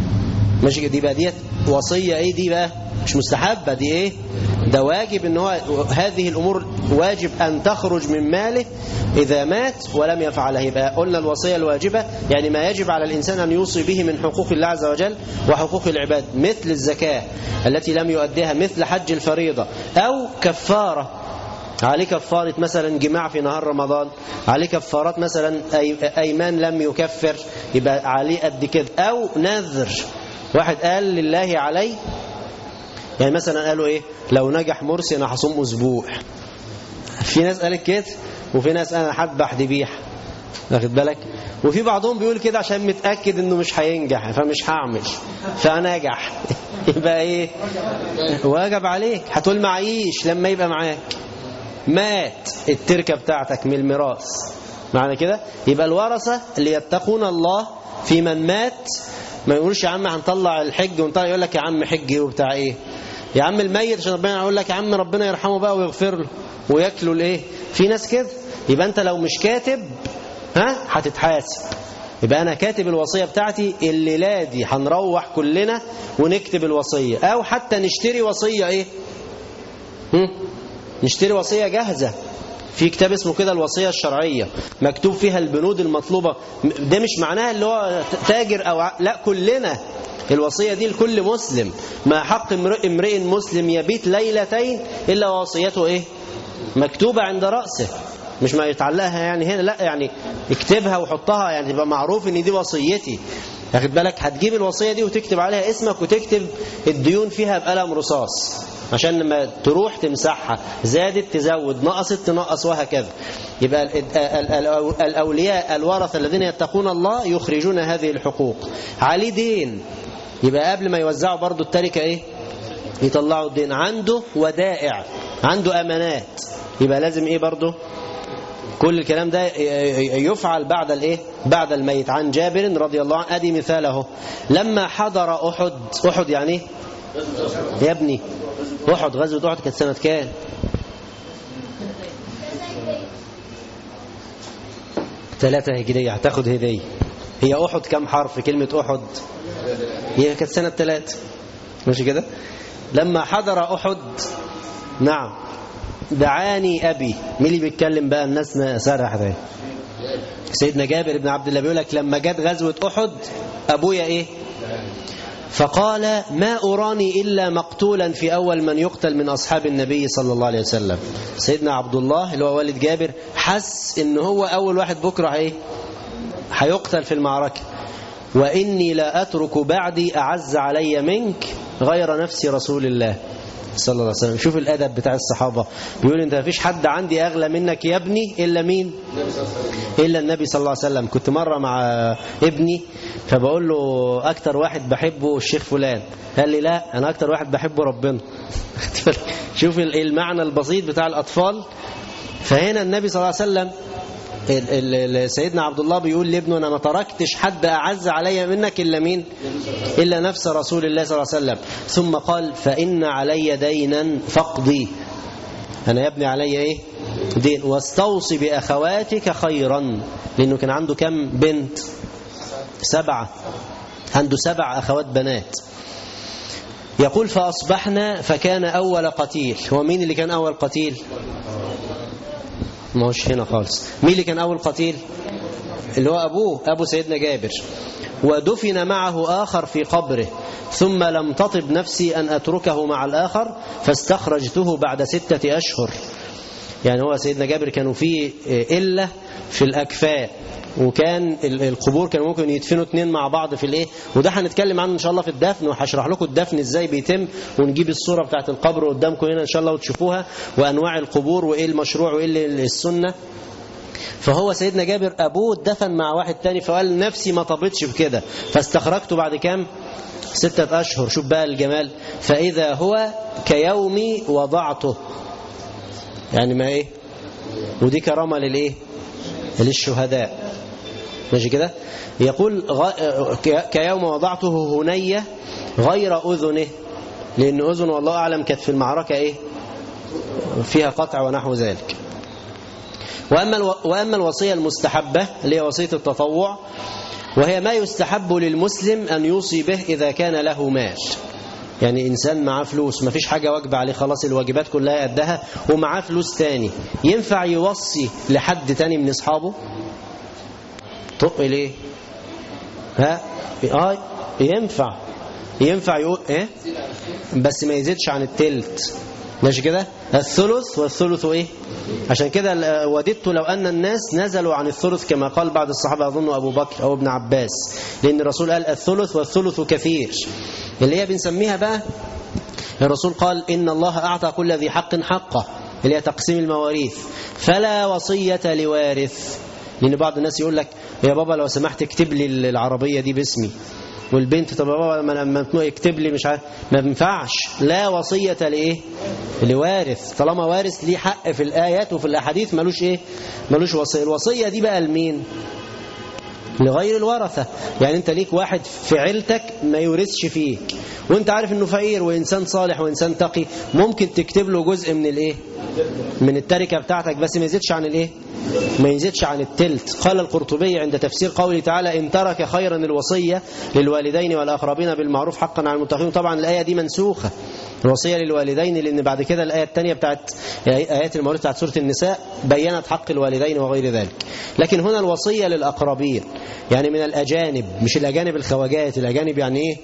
ماشي دي بقى ديت وصيه ايه دي بقى مش مستحبة دي ايه ده واجب ان هو هذه الامور واجب ان تخرج من ماله اذا مات ولم يفعلها يبقى قلنا الوصية الواجبة يعني ما يجب على الانسان ان يوصي به من حقوق الله عز وجل وحقوق العباد مثل الزكاة التي لم يؤديها مثل حج الفريضة او كفارة عليه كفارة مثلا جماع في نهار رمضان عليه كفارات مثلا ايمان لم يكفر يبقى عليه قد كده او نذر واحد قال لله علي يعني مثلا قالوا ايه لو نجح مرسي انا هصوم اسبوع في ناس قالت كده وفي ناس انا هذبح ذبيحه واخد بالك وفي بعضهم بيقول كده عشان متاكد انه مش هينجح فمش هعمل فنجح يبقى ايه واجب عليك هتقول معيش لما يبقى معاك مات التركه بتاعتك من الميراث معنى كده يبقى الورثه اللي يتقون الله في من مات ما يقولش يا عم هنطلع الحج ونطلع يقول لك يا عم حج ايه وبتاع ايه يا عم الميت عشان ربنا يقول لك يا عم ربنا يرحمه بقى ويغفر له وياكله الايه في ناس كده يبقى انت لو مش كاتب ها هتتحاسب يبقى انا كاتب الوصيه بتاعتي الليله دي هنروح كلنا ونكتب الوصيه او حتى نشتري وصيه ايه هم؟ نشتري وصيه جاهزه في كتاب اسمه كده الوصية الشرعية مكتوب فيها البنود المطلوبة ده مش معناها اللي هو تاجر أو ع... لا كلنا الوصية دي لكل مسلم ما حق امرئ امرئ مسلم يبيت ليلتين إلا وصيته إيه مكتوبة عند رأسه مش ما يتعلقها يعني هنا لا يعني اكتبها وحطها يعني تبقى معروف ان دي وصيتي واخد بالك هتجيب الوصية دي وتكتب عليها اسمك وتكتب الديون فيها بقلم رصاص عشان لما تروح تمسحها زادت تزود نقصت تنقص وهكذا يبقى ال- ال- ال- الأولياء الورثة الذين يتقون الله يخرجون هذه الحقوق عليه دين يبقى قبل ما يوزعوا برضو التركة ايه يطلعوا الدين عنده ودائع عنده أمانات يبقى لازم ايه برضو كل الكلام ده يفعل بعد الايه بعد الميت عن جابر رضي الله عنه ادي مثاله لما حضر احد احد يعني ايه يا ابني احد غزوه احد كانت سنه كام ثلاثة هجرية هتاخد هدية هي أحد كم حرف كلمة أحد هي كانت سنة ثلاثة ماشي كده لما حضر أحد نعم دعاني أبي مين اللي بيتكلم بقى الناس سرح ده سيدنا جابر بن عبد الله بيقول لك لما جت غزوة أحد أبويا إيه فقال ما أراني إلا مقتولا في أول من يقتل من أصحاب النبي صلى الله عليه وسلم سيدنا عبد الله اللي هو والد جابر حس إن هو أول واحد بكرة إيه هيقتل في المعركة وإني لا أترك بعدي أعز علي منك غير نفس رسول الله صلى الله عليه وسلم شوف الأدب بتاع الصحابة بيقول أنت مفيش حد عندي أغلى منك يا ابني إلا مين إلا النبي صلى الله عليه وسلم كنت مرة مع ابني فبقول له أكتر واحد بحبه الشيخ فلان قال لي لا أنا أكتر واحد بحبه ربنا شوف المعنى البسيط بتاع الأطفال فهنا النبي صلى الله عليه وسلم ال- ال- سيدنا عبد الله بيقول لابنه انا ما تركتش حد اعز علي منك الا مين الا نفس رسول الله صلى الله عليه وسلم ثم قال فان علي دينا فاقضي انا يا ابني علي ايه دين واستوصي باخواتك خيرا لانه كان عنده كم بنت سبعه عنده سبع اخوات بنات يقول فاصبحنا فكان اول قتيل هو مين اللي كان اول قتيل ما هوش هنا خالص مين اللي كان أول قتيل اللي هو أبوه أبو سيدنا جابر ودفن معه آخر في قبره ثم لم تطب نفسي أن أتركه مع الآخر فاستخرجته بعد ستة أشهر يعني هو سيدنا جابر كانوا فيه إلا في الأكفاء وكان ال- القبور كانوا ممكن يدفنوا اتنين مع بعض في الايه وده هنتكلم عنه ان شاء الله في الدفن وهشرح لكم الدفن ازاي بيتم ونجيب الصوره بتاعت القبر قدامكم هنا ان شاء الله وتشوفوها وانواع القبور وايه المشروع وايه اللي- السنه فهو سيدنا جابر ابوه اتدفن مع واحد تاني فقال نفسي ما طبتش بكده فاستخرجته بعد كام ستة أشهر شوف بقى الجمال فإذا هو كيوم وضعته يعني ما إيه ودي كرامة للإيه للشهداء ماشي كده يقول غ... ك- كيوم وضعته هنية غير أذنه لأن أذن والله أعلم كانت في المعركة إيه فيها قطع ونحو ذلك وأما, الو... وأما الوصية المستحبة اللي هي وصية التطوع وهي ما يستحب للمسلم أن يوصي به إذا كان له مال يعني إنسان معاه فلوس ما فيش حاجة واجبة عليه خلاص الواجبات كلها قدها ومعاه فلوس تاني ينفع يوصي لحد تاني من أصحابه طق ليه ها اه ينفع ينفع يقول ايه بس ما يزيدش عن التلت ماشي كده الثلث والثلث ايه عشان كده ال- وددت لو ان الناس نزلوا عن الثلث كما قال بعض الصحابه اظن ابو بكر او ابن عباس لان الرسول قال الثلث والثلث كثير اللي هي بنسميها بقى الرسول قال ان الله اعطى كل ذي حق حقه اللي هي تقسيم المواريث فلا وصيه لوارث لان بعض الناس يقول لك يا بابا لو سمحت اكتب لي العربيه دي باسمي والبنت طب يا بابا ما لما تنو- يكتب لي مش عارف ما بينفعش لا وصيه لايه لوارث طالما وارث ليه حق في الايات وفي الاحاديث ملوش ايه ملوش وصيه الوصيه دي بقى لمين لغير الورثة يعني انت ليك واحد في عيلتك ما يورثش فيك وانت عارف انه فقير وانسان صالح وانسان تقي ممكن تكتب له جزء من الايه من التركة بتاعتك بس ما يزيدش عن الايه ما يزيدش عن التلت قال القرطبي عند تفسير قوله تعالى إن ترك خيرا الوصية للوالدين والأقربين بالمعروف حقا على المتقين طبعا الآية دي منسوخة الوصية للوالدين لأن بعد كده الآية الثانية بتاعت آيات المواريث بتاعت سورة النساء بينت حق الوالدين وغير ذلك لكن هنا الوصية للأقربين يعني من الأجانب مش الأجانب الخواجات الأجانب يعني إيه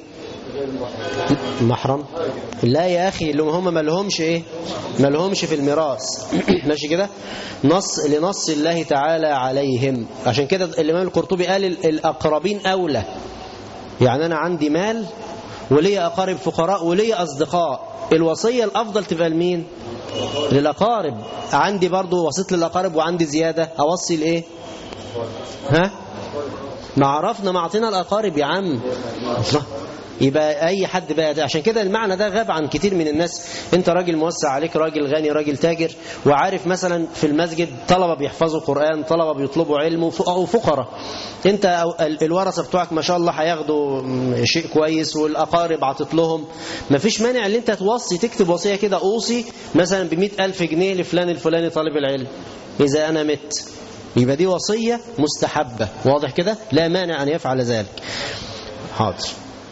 محرم لا يا أخي اللي هم ما لهمش إيه ما لهمش في الميراث ماشي كده نص لنص الله تعالى عليهم عشان كده الإمام القرطبي قال الأقربين أولى يعني أنا عندي مال ولي أقارب فقراء ولي أصدقاء الوصية الأفضل تبقى لمين للأقارب عندي برضو وصيت للأقارب وعندي زيادة أوصي لإيه ها ما عرفنا ما عطينا الأقارب يا عم يبقى اي حد بقى ده عشان كده المعنى ده غاب عن كتير من الناس انت راجل موسع عليك راجل غني راجل تاجر وعارف مثلا في المسجد طلبه بيحفظوا قران طلبه بيطلبوا علم او فقراء انت الورثه بتوعك ما شاء الله هياخدوا شيء كويس والاقارب عطت لهم ما فيش مانع ان انت توصي تكتب وصيه كده اوصي مثلا ب ألف جنيه لفلان الفلاني طالب العلم اذا انا مت يبقى دي وصيه مستحبه واضح كده لا مانع ان يفعل ذلك حاضر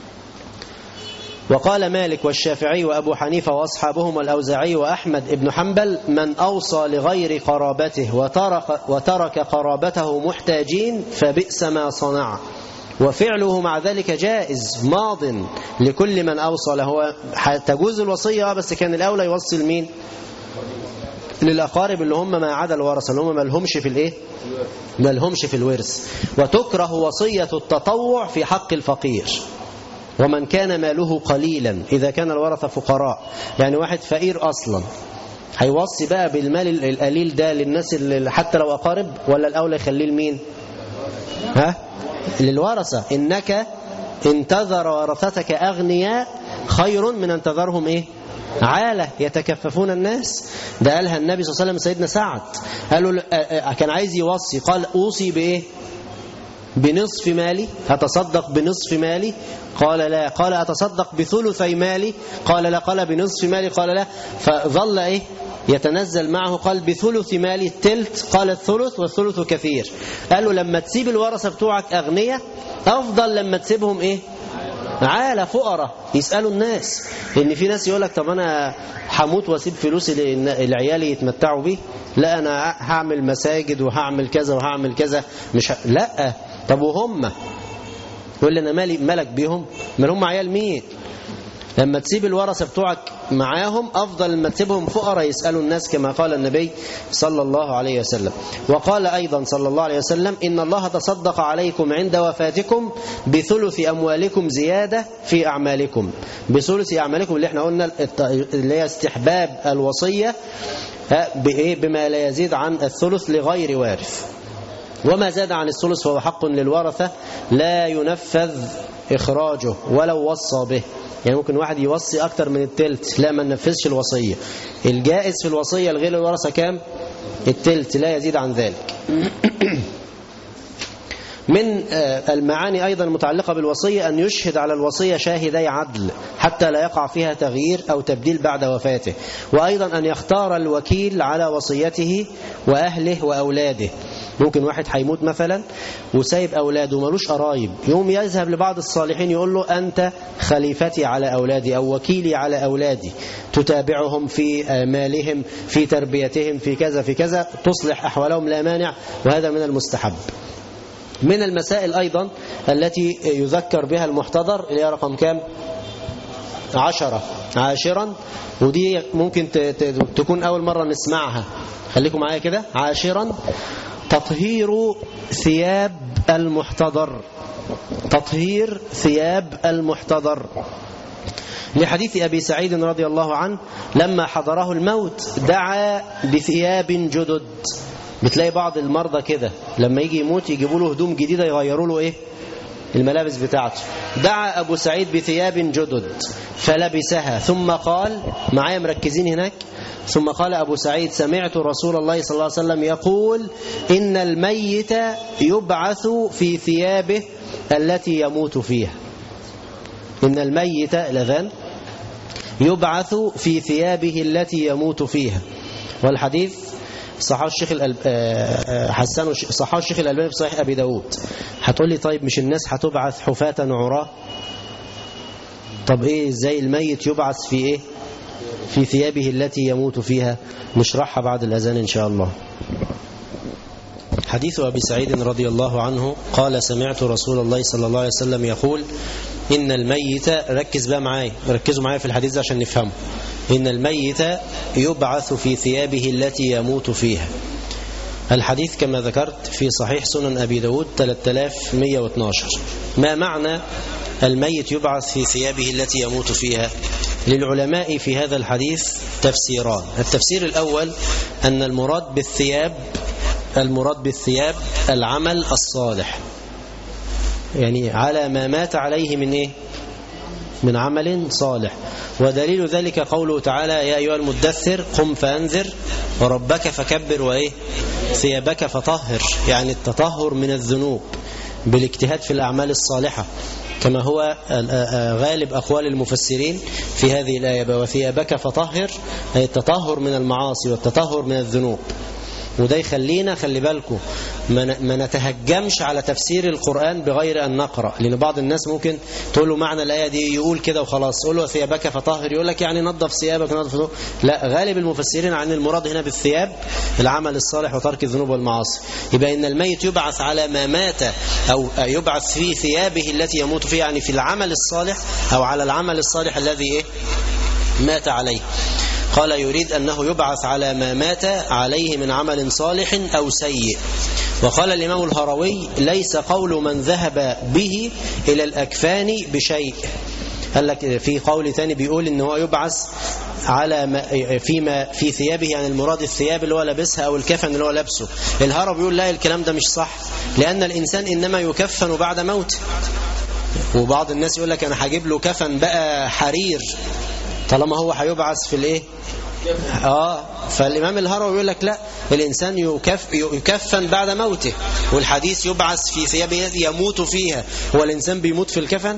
وقال مالك والشافعي وأبو حنيفة وأصحابهم والأوزاعي وأحمد بن حنبل من أوصى لغير قرابته وترك, وترك قرابته محتاجين فبئس ما صنع وفعله مع ذلك جائز ماض لكل من أوصى له تجوز الوصية بس كان الأولى يوصي لمين للأقارب اللي هم ما عدا الورثة اللي هم ما لهمش في الإيه ما لهمش في الورث وتكره وصية التطوع في حق الفقير ومن كان ماله قليلا إذا كان الورثة فقراء يعني واحد فقير أصلا هيوصي بقى بالمال القليل ده للناس اللي حتى لو أقارب ولا الأولى يخليه لمين ها للورثة إنك انتظر ورثتك أغنياء خير من ان تذرهم إيه عالة يتكففون الناس ده قالها النبي صلى الله عليه وسلم سيدنا سعد قالوا كان عايز يوصي قال أوصي بإيه بنصف مالي أتصدق بنصف مالي قال لا قال أتصدق بثلثي مالي قال لا قال بنصف مالي قال لا فظل إيه يتنزل معه قال بثلث مالي التلت قال الثلث والثلث كثير قالوا لما تسيب الورثة بتوعك أغنية أفضل لما تسيبهم إيه عالة فقراء يسألوا الناس لأن في ناس يقول لك طب أنا هموت واسيب فلوسي لعيالي يتمتعوا بيه لا أنا هعمل مساجد وهعمل كذا وهعمل كذا مش ه... لا طب وهم يقول لي أنا مالي ملك بيهم ما هم عيال مين لما تسيب الورثة بتوعك معاهم أفضل لما تسيبهم فقراء يسألوا الناس كما قال النبي صلى الله عليه وسلم وقال أيضا صلى الله عليه وسلم إن الله تصدق عليكم عند وفاتكم بثلث أموالكم زيادة في أعمالكم بثلث أعمالكم اللي احنا قلنا اللي هي استحباب الوصية بما لا يزيد عن الثلث لغير وارث وما زاد عن الثلث فهو حق للورثة لا ينفذ إخراجه ولو وصى به يعني ممكن واحد يوصي أكتر من التلت لا ما ننفذش الوصية الجائز في الوصية لغير الورثة كام التلت لا يزيد عن ذلك من المعاني أيضا المتعلقة بالوصية أن يشهد على الوصية شاهدي عدل حتى لا يقع فيها تغيير أو تبديل بعد وفاته وأيضا أن يختار الوكيل على وصيته وأهله وأولاده ممكن واحد هيموت مثلا وسايب أولاده ومالوش قرايب يوم يذهب لبعض الصالحين يقول له أنت خليفتي على أولادي أو وكيلي على أولادي تتابعهم في مالهم في تربيتهم في كذا في كذا تصلح أحوالهم لا مانع وهذا من المستحب من المسائل أيضا التي يذكر بها المحتضر اللي هي رقم كام عشرة عاشرا ودي ممكن تكون أول مرة نسمعها خليكم معايا كده عاشرا تطهير ثياب المحتضر تطهير ثياب المحتضر لحديث أبي سعيد رضي الله عنه لما حضره الموت دعا بثياب جدد بتلاقي بعض المرضى كده لما يجي يموت يجيبوا له هدوم جديدة يغيروا له ايه الملابس بتاعته دعا أبو سعيد بثياب جدد فلبسها ثم قال معايا مركزين هناك ثم قال أبو سعيد سمعت رسول الله صلى الله عليه وسلم يقول إن الميت يبعث في ثيابه التي يموت فيها إن الميت الأذان يبعث في ثيابه التي يموت فيها والحديث صححه الشيخ الألب... حسن صححه الشيخ الألباني في صحيح أبي داود هتقول لي طيب مش الناس هتبعث حفاة عراة طب ايه ازاي الميت يبعث في ايه في ثيابه التي يموت فيها نشرحها بعد الأذان إن شاء الله حديث أبي سعيد رضي الله عنه قال سمعت رسول الله صلى الله عليه وسلم يقول إن الميت ركز بقى معايا ركزوا معايا في الحديث عشان نفهمه إن الميت يبعث في ثيابه التي يموت فيها الحديث كما ذكرت في صحيح سنن أبي داود 3112 ما معنى الميت يبعث في ثيابه التي يموت فيها للعلماء في هذا الحديث تفسيران التفسير الأول أن المراد بالثياب المراد بالثياب العمل الصالح يعني على ما مات عليه من إيه من عمل صالح ودليل ذلك قوله تعالى يا أيها المدثر قم فأنذر وربك فكبر وإيه ثيابك فطهر يعني التطهر من الذنوب بالاجتهاد في الأعمال الصالحة كما هو غالب أقوال المفسرين في هذه الآية وثيابك فطهر أي التطهر من المعاصي والتطهر من الذنوب وده يخلينا خلي بالكم ما نتهجمش على تفسير القرآن بغير أن نقرأ لأن بعض الناس ممكن تقول له معنى الآية دي يقول كده وخلاص تقول له ثيابك فطهر يقول لك يعني نظف ثيابك نظف ثيابك. لا غالب المفسرين عن المراد هنا بالثياب العمل الصالح وترك الذنوب والمعاصي يبقى إن الميت يبعث على ما مات أو يبعث في ثيابه التي يموت فيها يعني في العمل الصالح أو على العمل الصالح الذي إيه مات عليه قال يريد أنه يبعث على ما مات عليه من عمل صالح أو سيء وقال الإمام الهروي ليس قول من ذهب به إلى الأكفان بشيء قال لك في قول تاني بيقول ان هو يبعث على ما فيما في ثيابه يعني المراد الثياب اللي هو لابسها او الكفن اللي هو لابسه الهرب بيقول لا الكلام ده مش صح لان الانسان انما يكفن بعد موته وبعض الناس يقول لك انا هجيب له كفن بقى حرير طالما هو هيبعث في الايه اه فالامام الهروي يقول لك لا الانسان يكف يكفن بعد موته والحديث يبعث في ثيابه يموت فيها هو الانسان بيموت في الكفن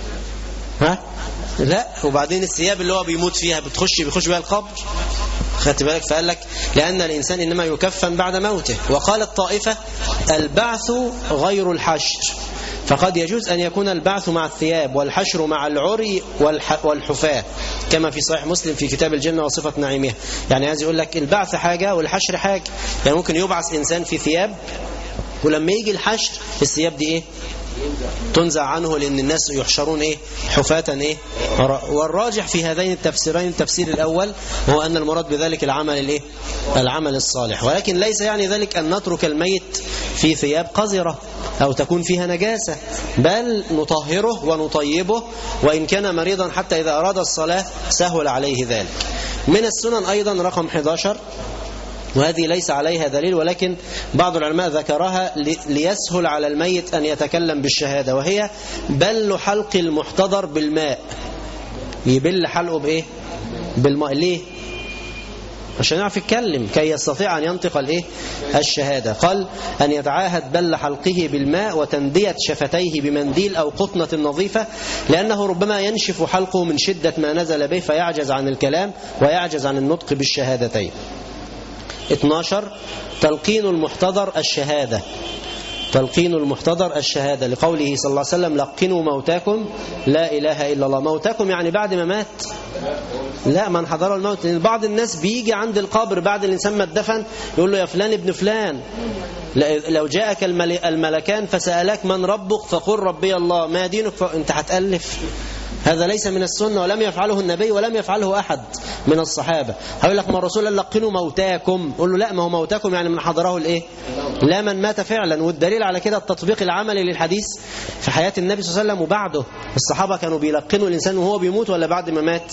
ها لا وبعدين الثياب اللي هو بيموت فيها بتخش بيخش بيها القبر خدت بالك فقال لك لأن الإنسان إنما يكفن بعد موته وقال الطائفة البعث غير الحشر فقد يجوز أن يكون البعث مع الثياب والحشر مع العري والحفاة كما في صحيح مسلم في كتاب الجنة وصفة نعيمها يعني عايز يقول لك البعث حاجة والحشر حاجة يعني ممكن يبعث إنسان في ثياب ولما يجي الحشر الثياب دي إيه تنزع عنه لأن الناس يحشرون إيه حفاة إيه والراجح في هذين التفسيرين التفسير الأول هو أن المراد بذلك العمل الإيه العمل الصالح ولكن ليس يعني ذلك أن نترك الميت في ثياب قذرة أو تكون فيها نجاسة بل نطهره ونطيبه وإن كان مريضا حتى إذا أراد الصلاة سهل عليه ذلك من السنن أيضا رقم 11 وهذه ليس عليها دليل ولكن بعض العلماء ذكرها ليسهل على الميت أن يتكلم بالشهادة وهي بل حلق المحتضر بالماء يبل حلقه بإيه بالماء ليه عشان يعرف يتكلم كي يستطيع أن ينطق الايه الشهادة قال أن يتعاهد بل حلقه بالماء وتندية شفتيه بمنديل أو قطنة نظيفة لأنه ربما ينشف حلقه من شدة ما نزل به فيعجز عن الكلام ويعجز عن النطق بالشهادتين 12 تلقين المحتضر الشهادة تلقين المحتضر الشهادة لقوله صلى الله عليه وسلم لقنوا موتاكم لا إله إلا الله موتاكم يعني بعد ما مات لا من حضر الموت لأن بعض الناس بيجي عند القبر بعد الإنسان ما اتدفن يقول له يا فلان ابن فلان لو جاءك الملكان فسألك من ربك فقل ربي الله ما دينك فأنت هتألف هذا ليس من السنة ولم يفعله النبي ولم يفعله أحد من الصحابة هقول لك ما الرسول قال لقنوا موتاكم قول له لا ما هو موتاكم يعني من حضره الايه لا من مات فعلا والدليل على كده التطبيق العملي للحديث في حياة النبي صلى الله عليه وسلم وبعده الصحابة كانوا بيلقنوا الإنسان وهو بيموت ولا بعد ما مات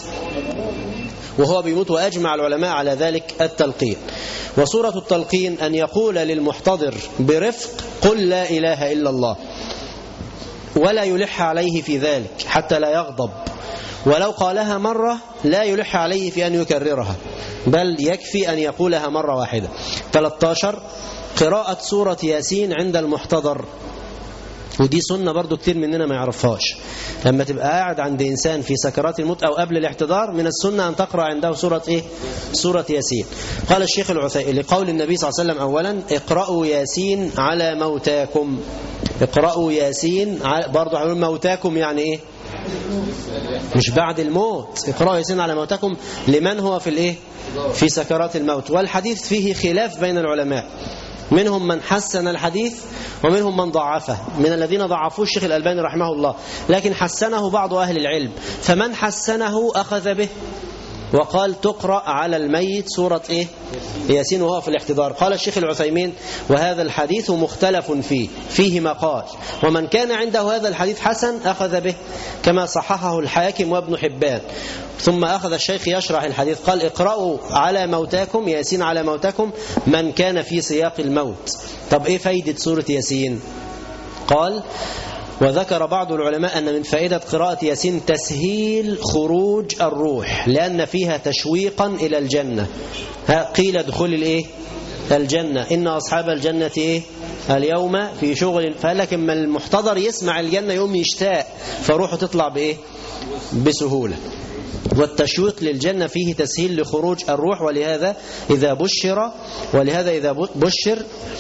وهو بيموت وأجمع العلماء على ذلك التلقين وصورة التلقين أن يقول للمحتضر برفق قل لا إله إلا الله ولا يلح عليه في ذلك حتى لا يغضب ولو قالها مرة لا يلح عليه في أن يكررها بل يكفي أن يقولها مرة واحدة 13 قراءة سورة ياسين عند المحتضر ودي سنة برضو كتير مننا ما يعرفهاش لما تبقى قاعد عند إنسان في سكرات الموت أو قبل الاحتضار من السنة أن تقرأ عنده سورة إيه؟ سورة ياسين قال الشيخ العثيمين لقول النبي صلى الله عليه وسلم أولا اقرأوا ياسين على موتاكم اقرأوا ياسين برضو هنقول موتاكم يعني إيه مش بعد الموت اقرأوا ياسين على موتاكم لمن هو في الإيه في سكرات الموت والحديث فيه خلاف بين العلماء منهم من حسن الحديث ومنهم من ضعفه من الذين ضعفوه الشيخ الألباني رحمه الله لكن حسنه بعض أهل العلم فمن حسنه أخذ به وقال تقرأ على الميت سورة إيه؟ ياسين وهو في الاحتضار قال الشيخ العثيمين وهذا الحديث مختلف فيه فيه مقال ومن كان عنده هذا الحديث حسن أخذ به كما صححه الحاكم وابن حبان ثم أخذ الشيخ يشرح الحديث قال اقرأوا على موتاكم ياسين على موتاكم من كان في سياق الموت طب إيه فايدة سورة ياسين قال وذكر بعض العلماء أن من فائدة قراءة ياسين تسهيل خروج الروح لأن فيها تشويقا إلى الجنة قيل ادخل الإيه؟ الجنة إن أصحاب الجنة إيه؟ اليوم في شغل فقال لك اما المحتضر يسمع الجنة يوم يشتاق فروحه تطلع بإيه؟ بسهولة والتشويق للجنة فيه تسهيل لخروج الروح ولهذا إذا بشر ولهذا إذا بشر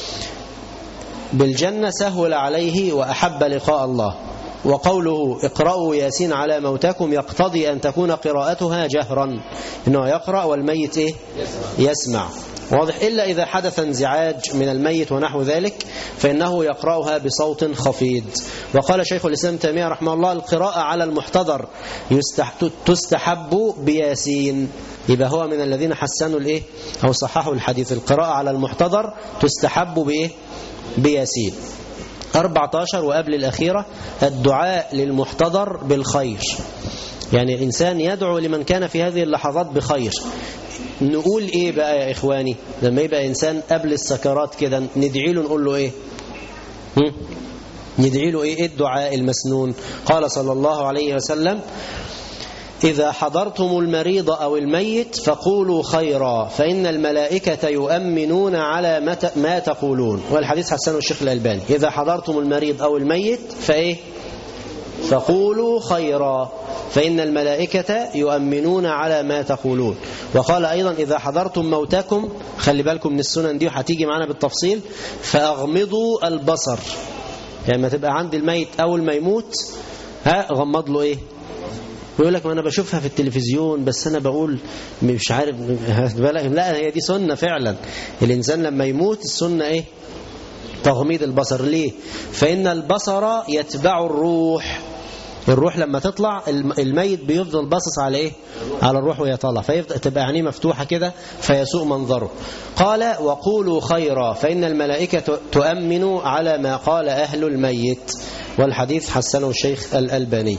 بالجنة سهل عليه وأحب لقاء الله وقوله اقرأوا ياسين على موتاكم يقتضي أن تكون قراءتها جهرا إنه يقرأ والميت إيه؟ يسمع واضح إلا إذا حدث انزعاج من الميت ونحو ذلك فإنه يقرأها بصوت خفيض وقال شيخ الإسلام تيمية رحمه الله القراءة على المحتضر تستحب بياسين يبقى هو من الذين حسنوا الإيه أو صححوا الحديث القراءة على المحتضر تستحب بإيه بياسين 14 وقبل الأخيرة الدعاء للمحتضر بالخير يعني الإنسان يدعو لمن كان في هذه اللحظات بخير نقول إيه بقى يا إخواني لما يبقى إنسان قبل السكرات كده ندعي له نقول له إيه هم؟ ندعي له إيه الدعاء المسنون قال صلى الله عليه وسلم إذا حضرتم المريض أو الميت فقولوا خيرا فإن الملائكة يؤمنون على ما تقولون والحديث حسنه الشيخ الألباني إذا حضرتم المريض أو الميت فإيه فقولوا خيرا فإن الملائكة يؤمنون على ما تقولون وقال أيضا إذا حضرتم موتكم خلي بالكم من السنن دي وهتيجي معنا بالتفصيل فأغمضوا البصر يعني ما تبقى عند الميت أول ما يموت ها غمض له إيه يقول لك ما انا بشوفها في التلفزيون بس انا بقول مش عارف لا هي دي سنه فعلا الانسان لما يموت السنه ايه تغميض البصر ليه فان البصر يتبع الروح الروح لما تطلع الميت بيفضل باصص على ايه على الروح وهي طالعه فيفضل تبقى عينيه مفتوحه كده فيسوء منظره قال وقولوا خيرا فان الملائكه تؤمن على ما قال اهل الميت والحديث حسنه الشيخ الالباني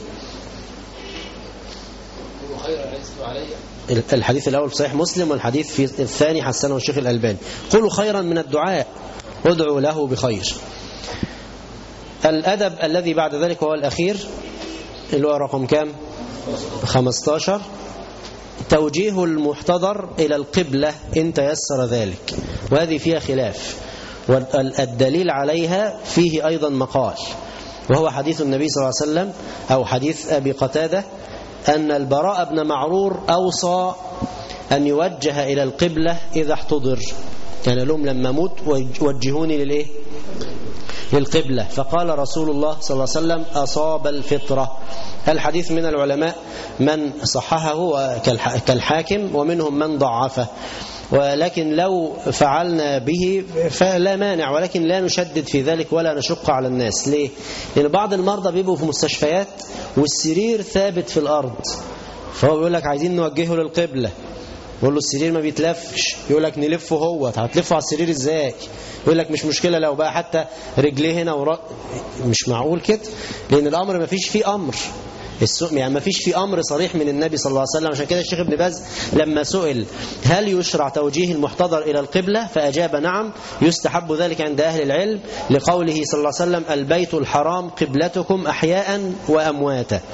الحديث الأول في صحيح مسلم والحديث في الثاني حسنه الشيخ الألباني قولوا خيرا من الدعاء ادعوا له بخير الأدب الذي بعد ذلك هو الأخير اللي هو رقم كام 15 توجيه المحتضر إلى القبلة إن تيسر ذلك وهذه فيها خلاف والدليل عليها فيه أيضا مقال وهو حديث النبي صلى الله عليه وسلم أو حديث أبي قتادة أن البراء بن معرور أوصى أن يوجه إلى القبلة إذا احتضر كان يعني لهم لما موت وجهوني للإيه للقبلة فقال رسول الله صلى الله عليه وسلم أصاب الفطرة الحديث من العلماء من صححه كالحاكم ومنهم من ضعفه ولكن لو فعلنا به فلا مانع ولكن لا نشدد في ذلك ولا نشق على الناس ليه؟ لأن بعض المرضى بيبقوا في مستشفيات والسرير ثابت في الأرض فهو بيقول لك عايزين نوجهه للقبلة يقول له السرير ما بيتلفش يقول لك نلفه هو هتلفه على السرير ازاي يقول لك مش مشكلة لو بقى حتى رجليه هنا ورا مش معقول كده لأن الأمر ما فيش فيه أمر يعني ما فيش في أمر صريح من النبي صلى الله عليه وسلم عشان كده الشيخ ابن باز لما سئل هل يشرع توجيه المحتضر إلى القبلة فأجاب نعم يستحب ذلك عند أهل العلم لقوله صلى الله عليه وسلم البيت الحرام قبلتكم أحياء وأمواتا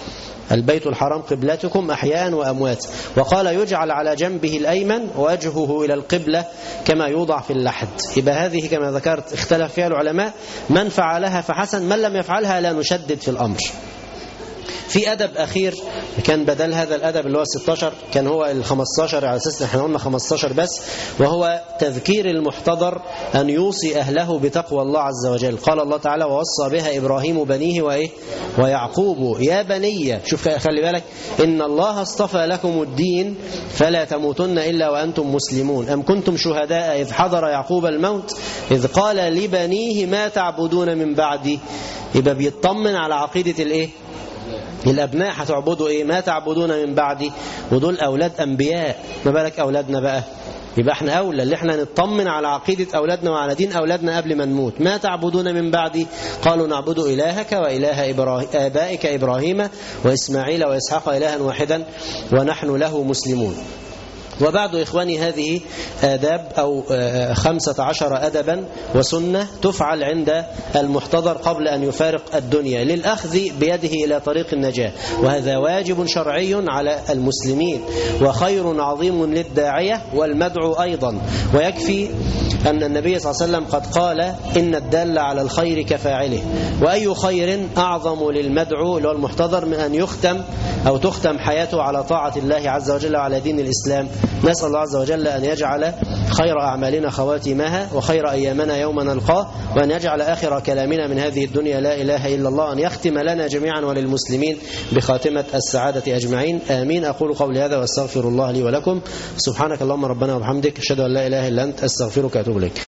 البيت الحرام قبلتكم أحياء وأموات وقال يجعل على جنبه الأيمن وجهه إلى القبلة كما يوضع في اللحد يبقى هذه كما ذكرت اختلف فيها العلماء من فعلها فحسن من لم يفعلها لا نشدد في الأمر في أدب أخير كان بدل هذا الأدب اللي هو 16 كان هو ال 15 على أساس احنا قلنا 15 بس وهو تذكير المحتضر أن يوصي أهله بتقوى الله عز وجل قال الله تعالى ووصى بها إبراهيم بنيه وإيه ويعقوب يا بني شوف خلي بالك إن الله اصطفى لكم الدين فلا تموتن إلا وأنتم مسلمون أم كنتم شهداء إذ حضر يعقوب الموت إذ قال لبنيه ما تعبدون من بعدي يبقى بيطمن على عقيدة الإيه الأبناء هتعبدوا إيه ما تعبدون من بعدي ودول أولاد أنبياء ما بالك أولادنا بقى يبقى احنا أولى اللي احنا نطمن على عقيدة أولادنا وعلى دين أولادنا قبل ما نموت ما تعبدون من بعدي قالوا نعبد إلهك وإله إبراهيم آبائك إبراهيم وإسماعيل وإسحاق إلها واحدا ونحن له مسلمون وبعد إخواني هذه آداب أو خمسة عشر أدبا وسنة تفعل عند المحتضر قبل أن يفارق الدنيا للأخذ بيده إلى طريق النجاة وهذا واجب شرعي على المسلمين وخير عظيم للداعية والمدعو أيضا ويكفي أن النبي صلى الله عليه وسلم قد قال إن الدال على الخير كفاعله وأي خير أعظم للمدعو اللي هو المحتضر من أن يختم أو تختم حياته على طاعة الله عز وجل وعلى دين الإسلام نسأل الله عز وجل أن يجعل خير أعمالنا خواتمها وخير أيامنا يوم نلقاه وأن يجعل آخر كلامنا من هذه الدنيا لا إله إلا الله أن يختم لنا جميعا وللمسلمين بخاتمة السعادة أجمعين آمين أقول قولي هذا وأستغفر الله لي ولكم سبحانك اللهم ربنا وبحمدك أشهد أن لا إله إلا أنت أستغفرك وأتوب إليك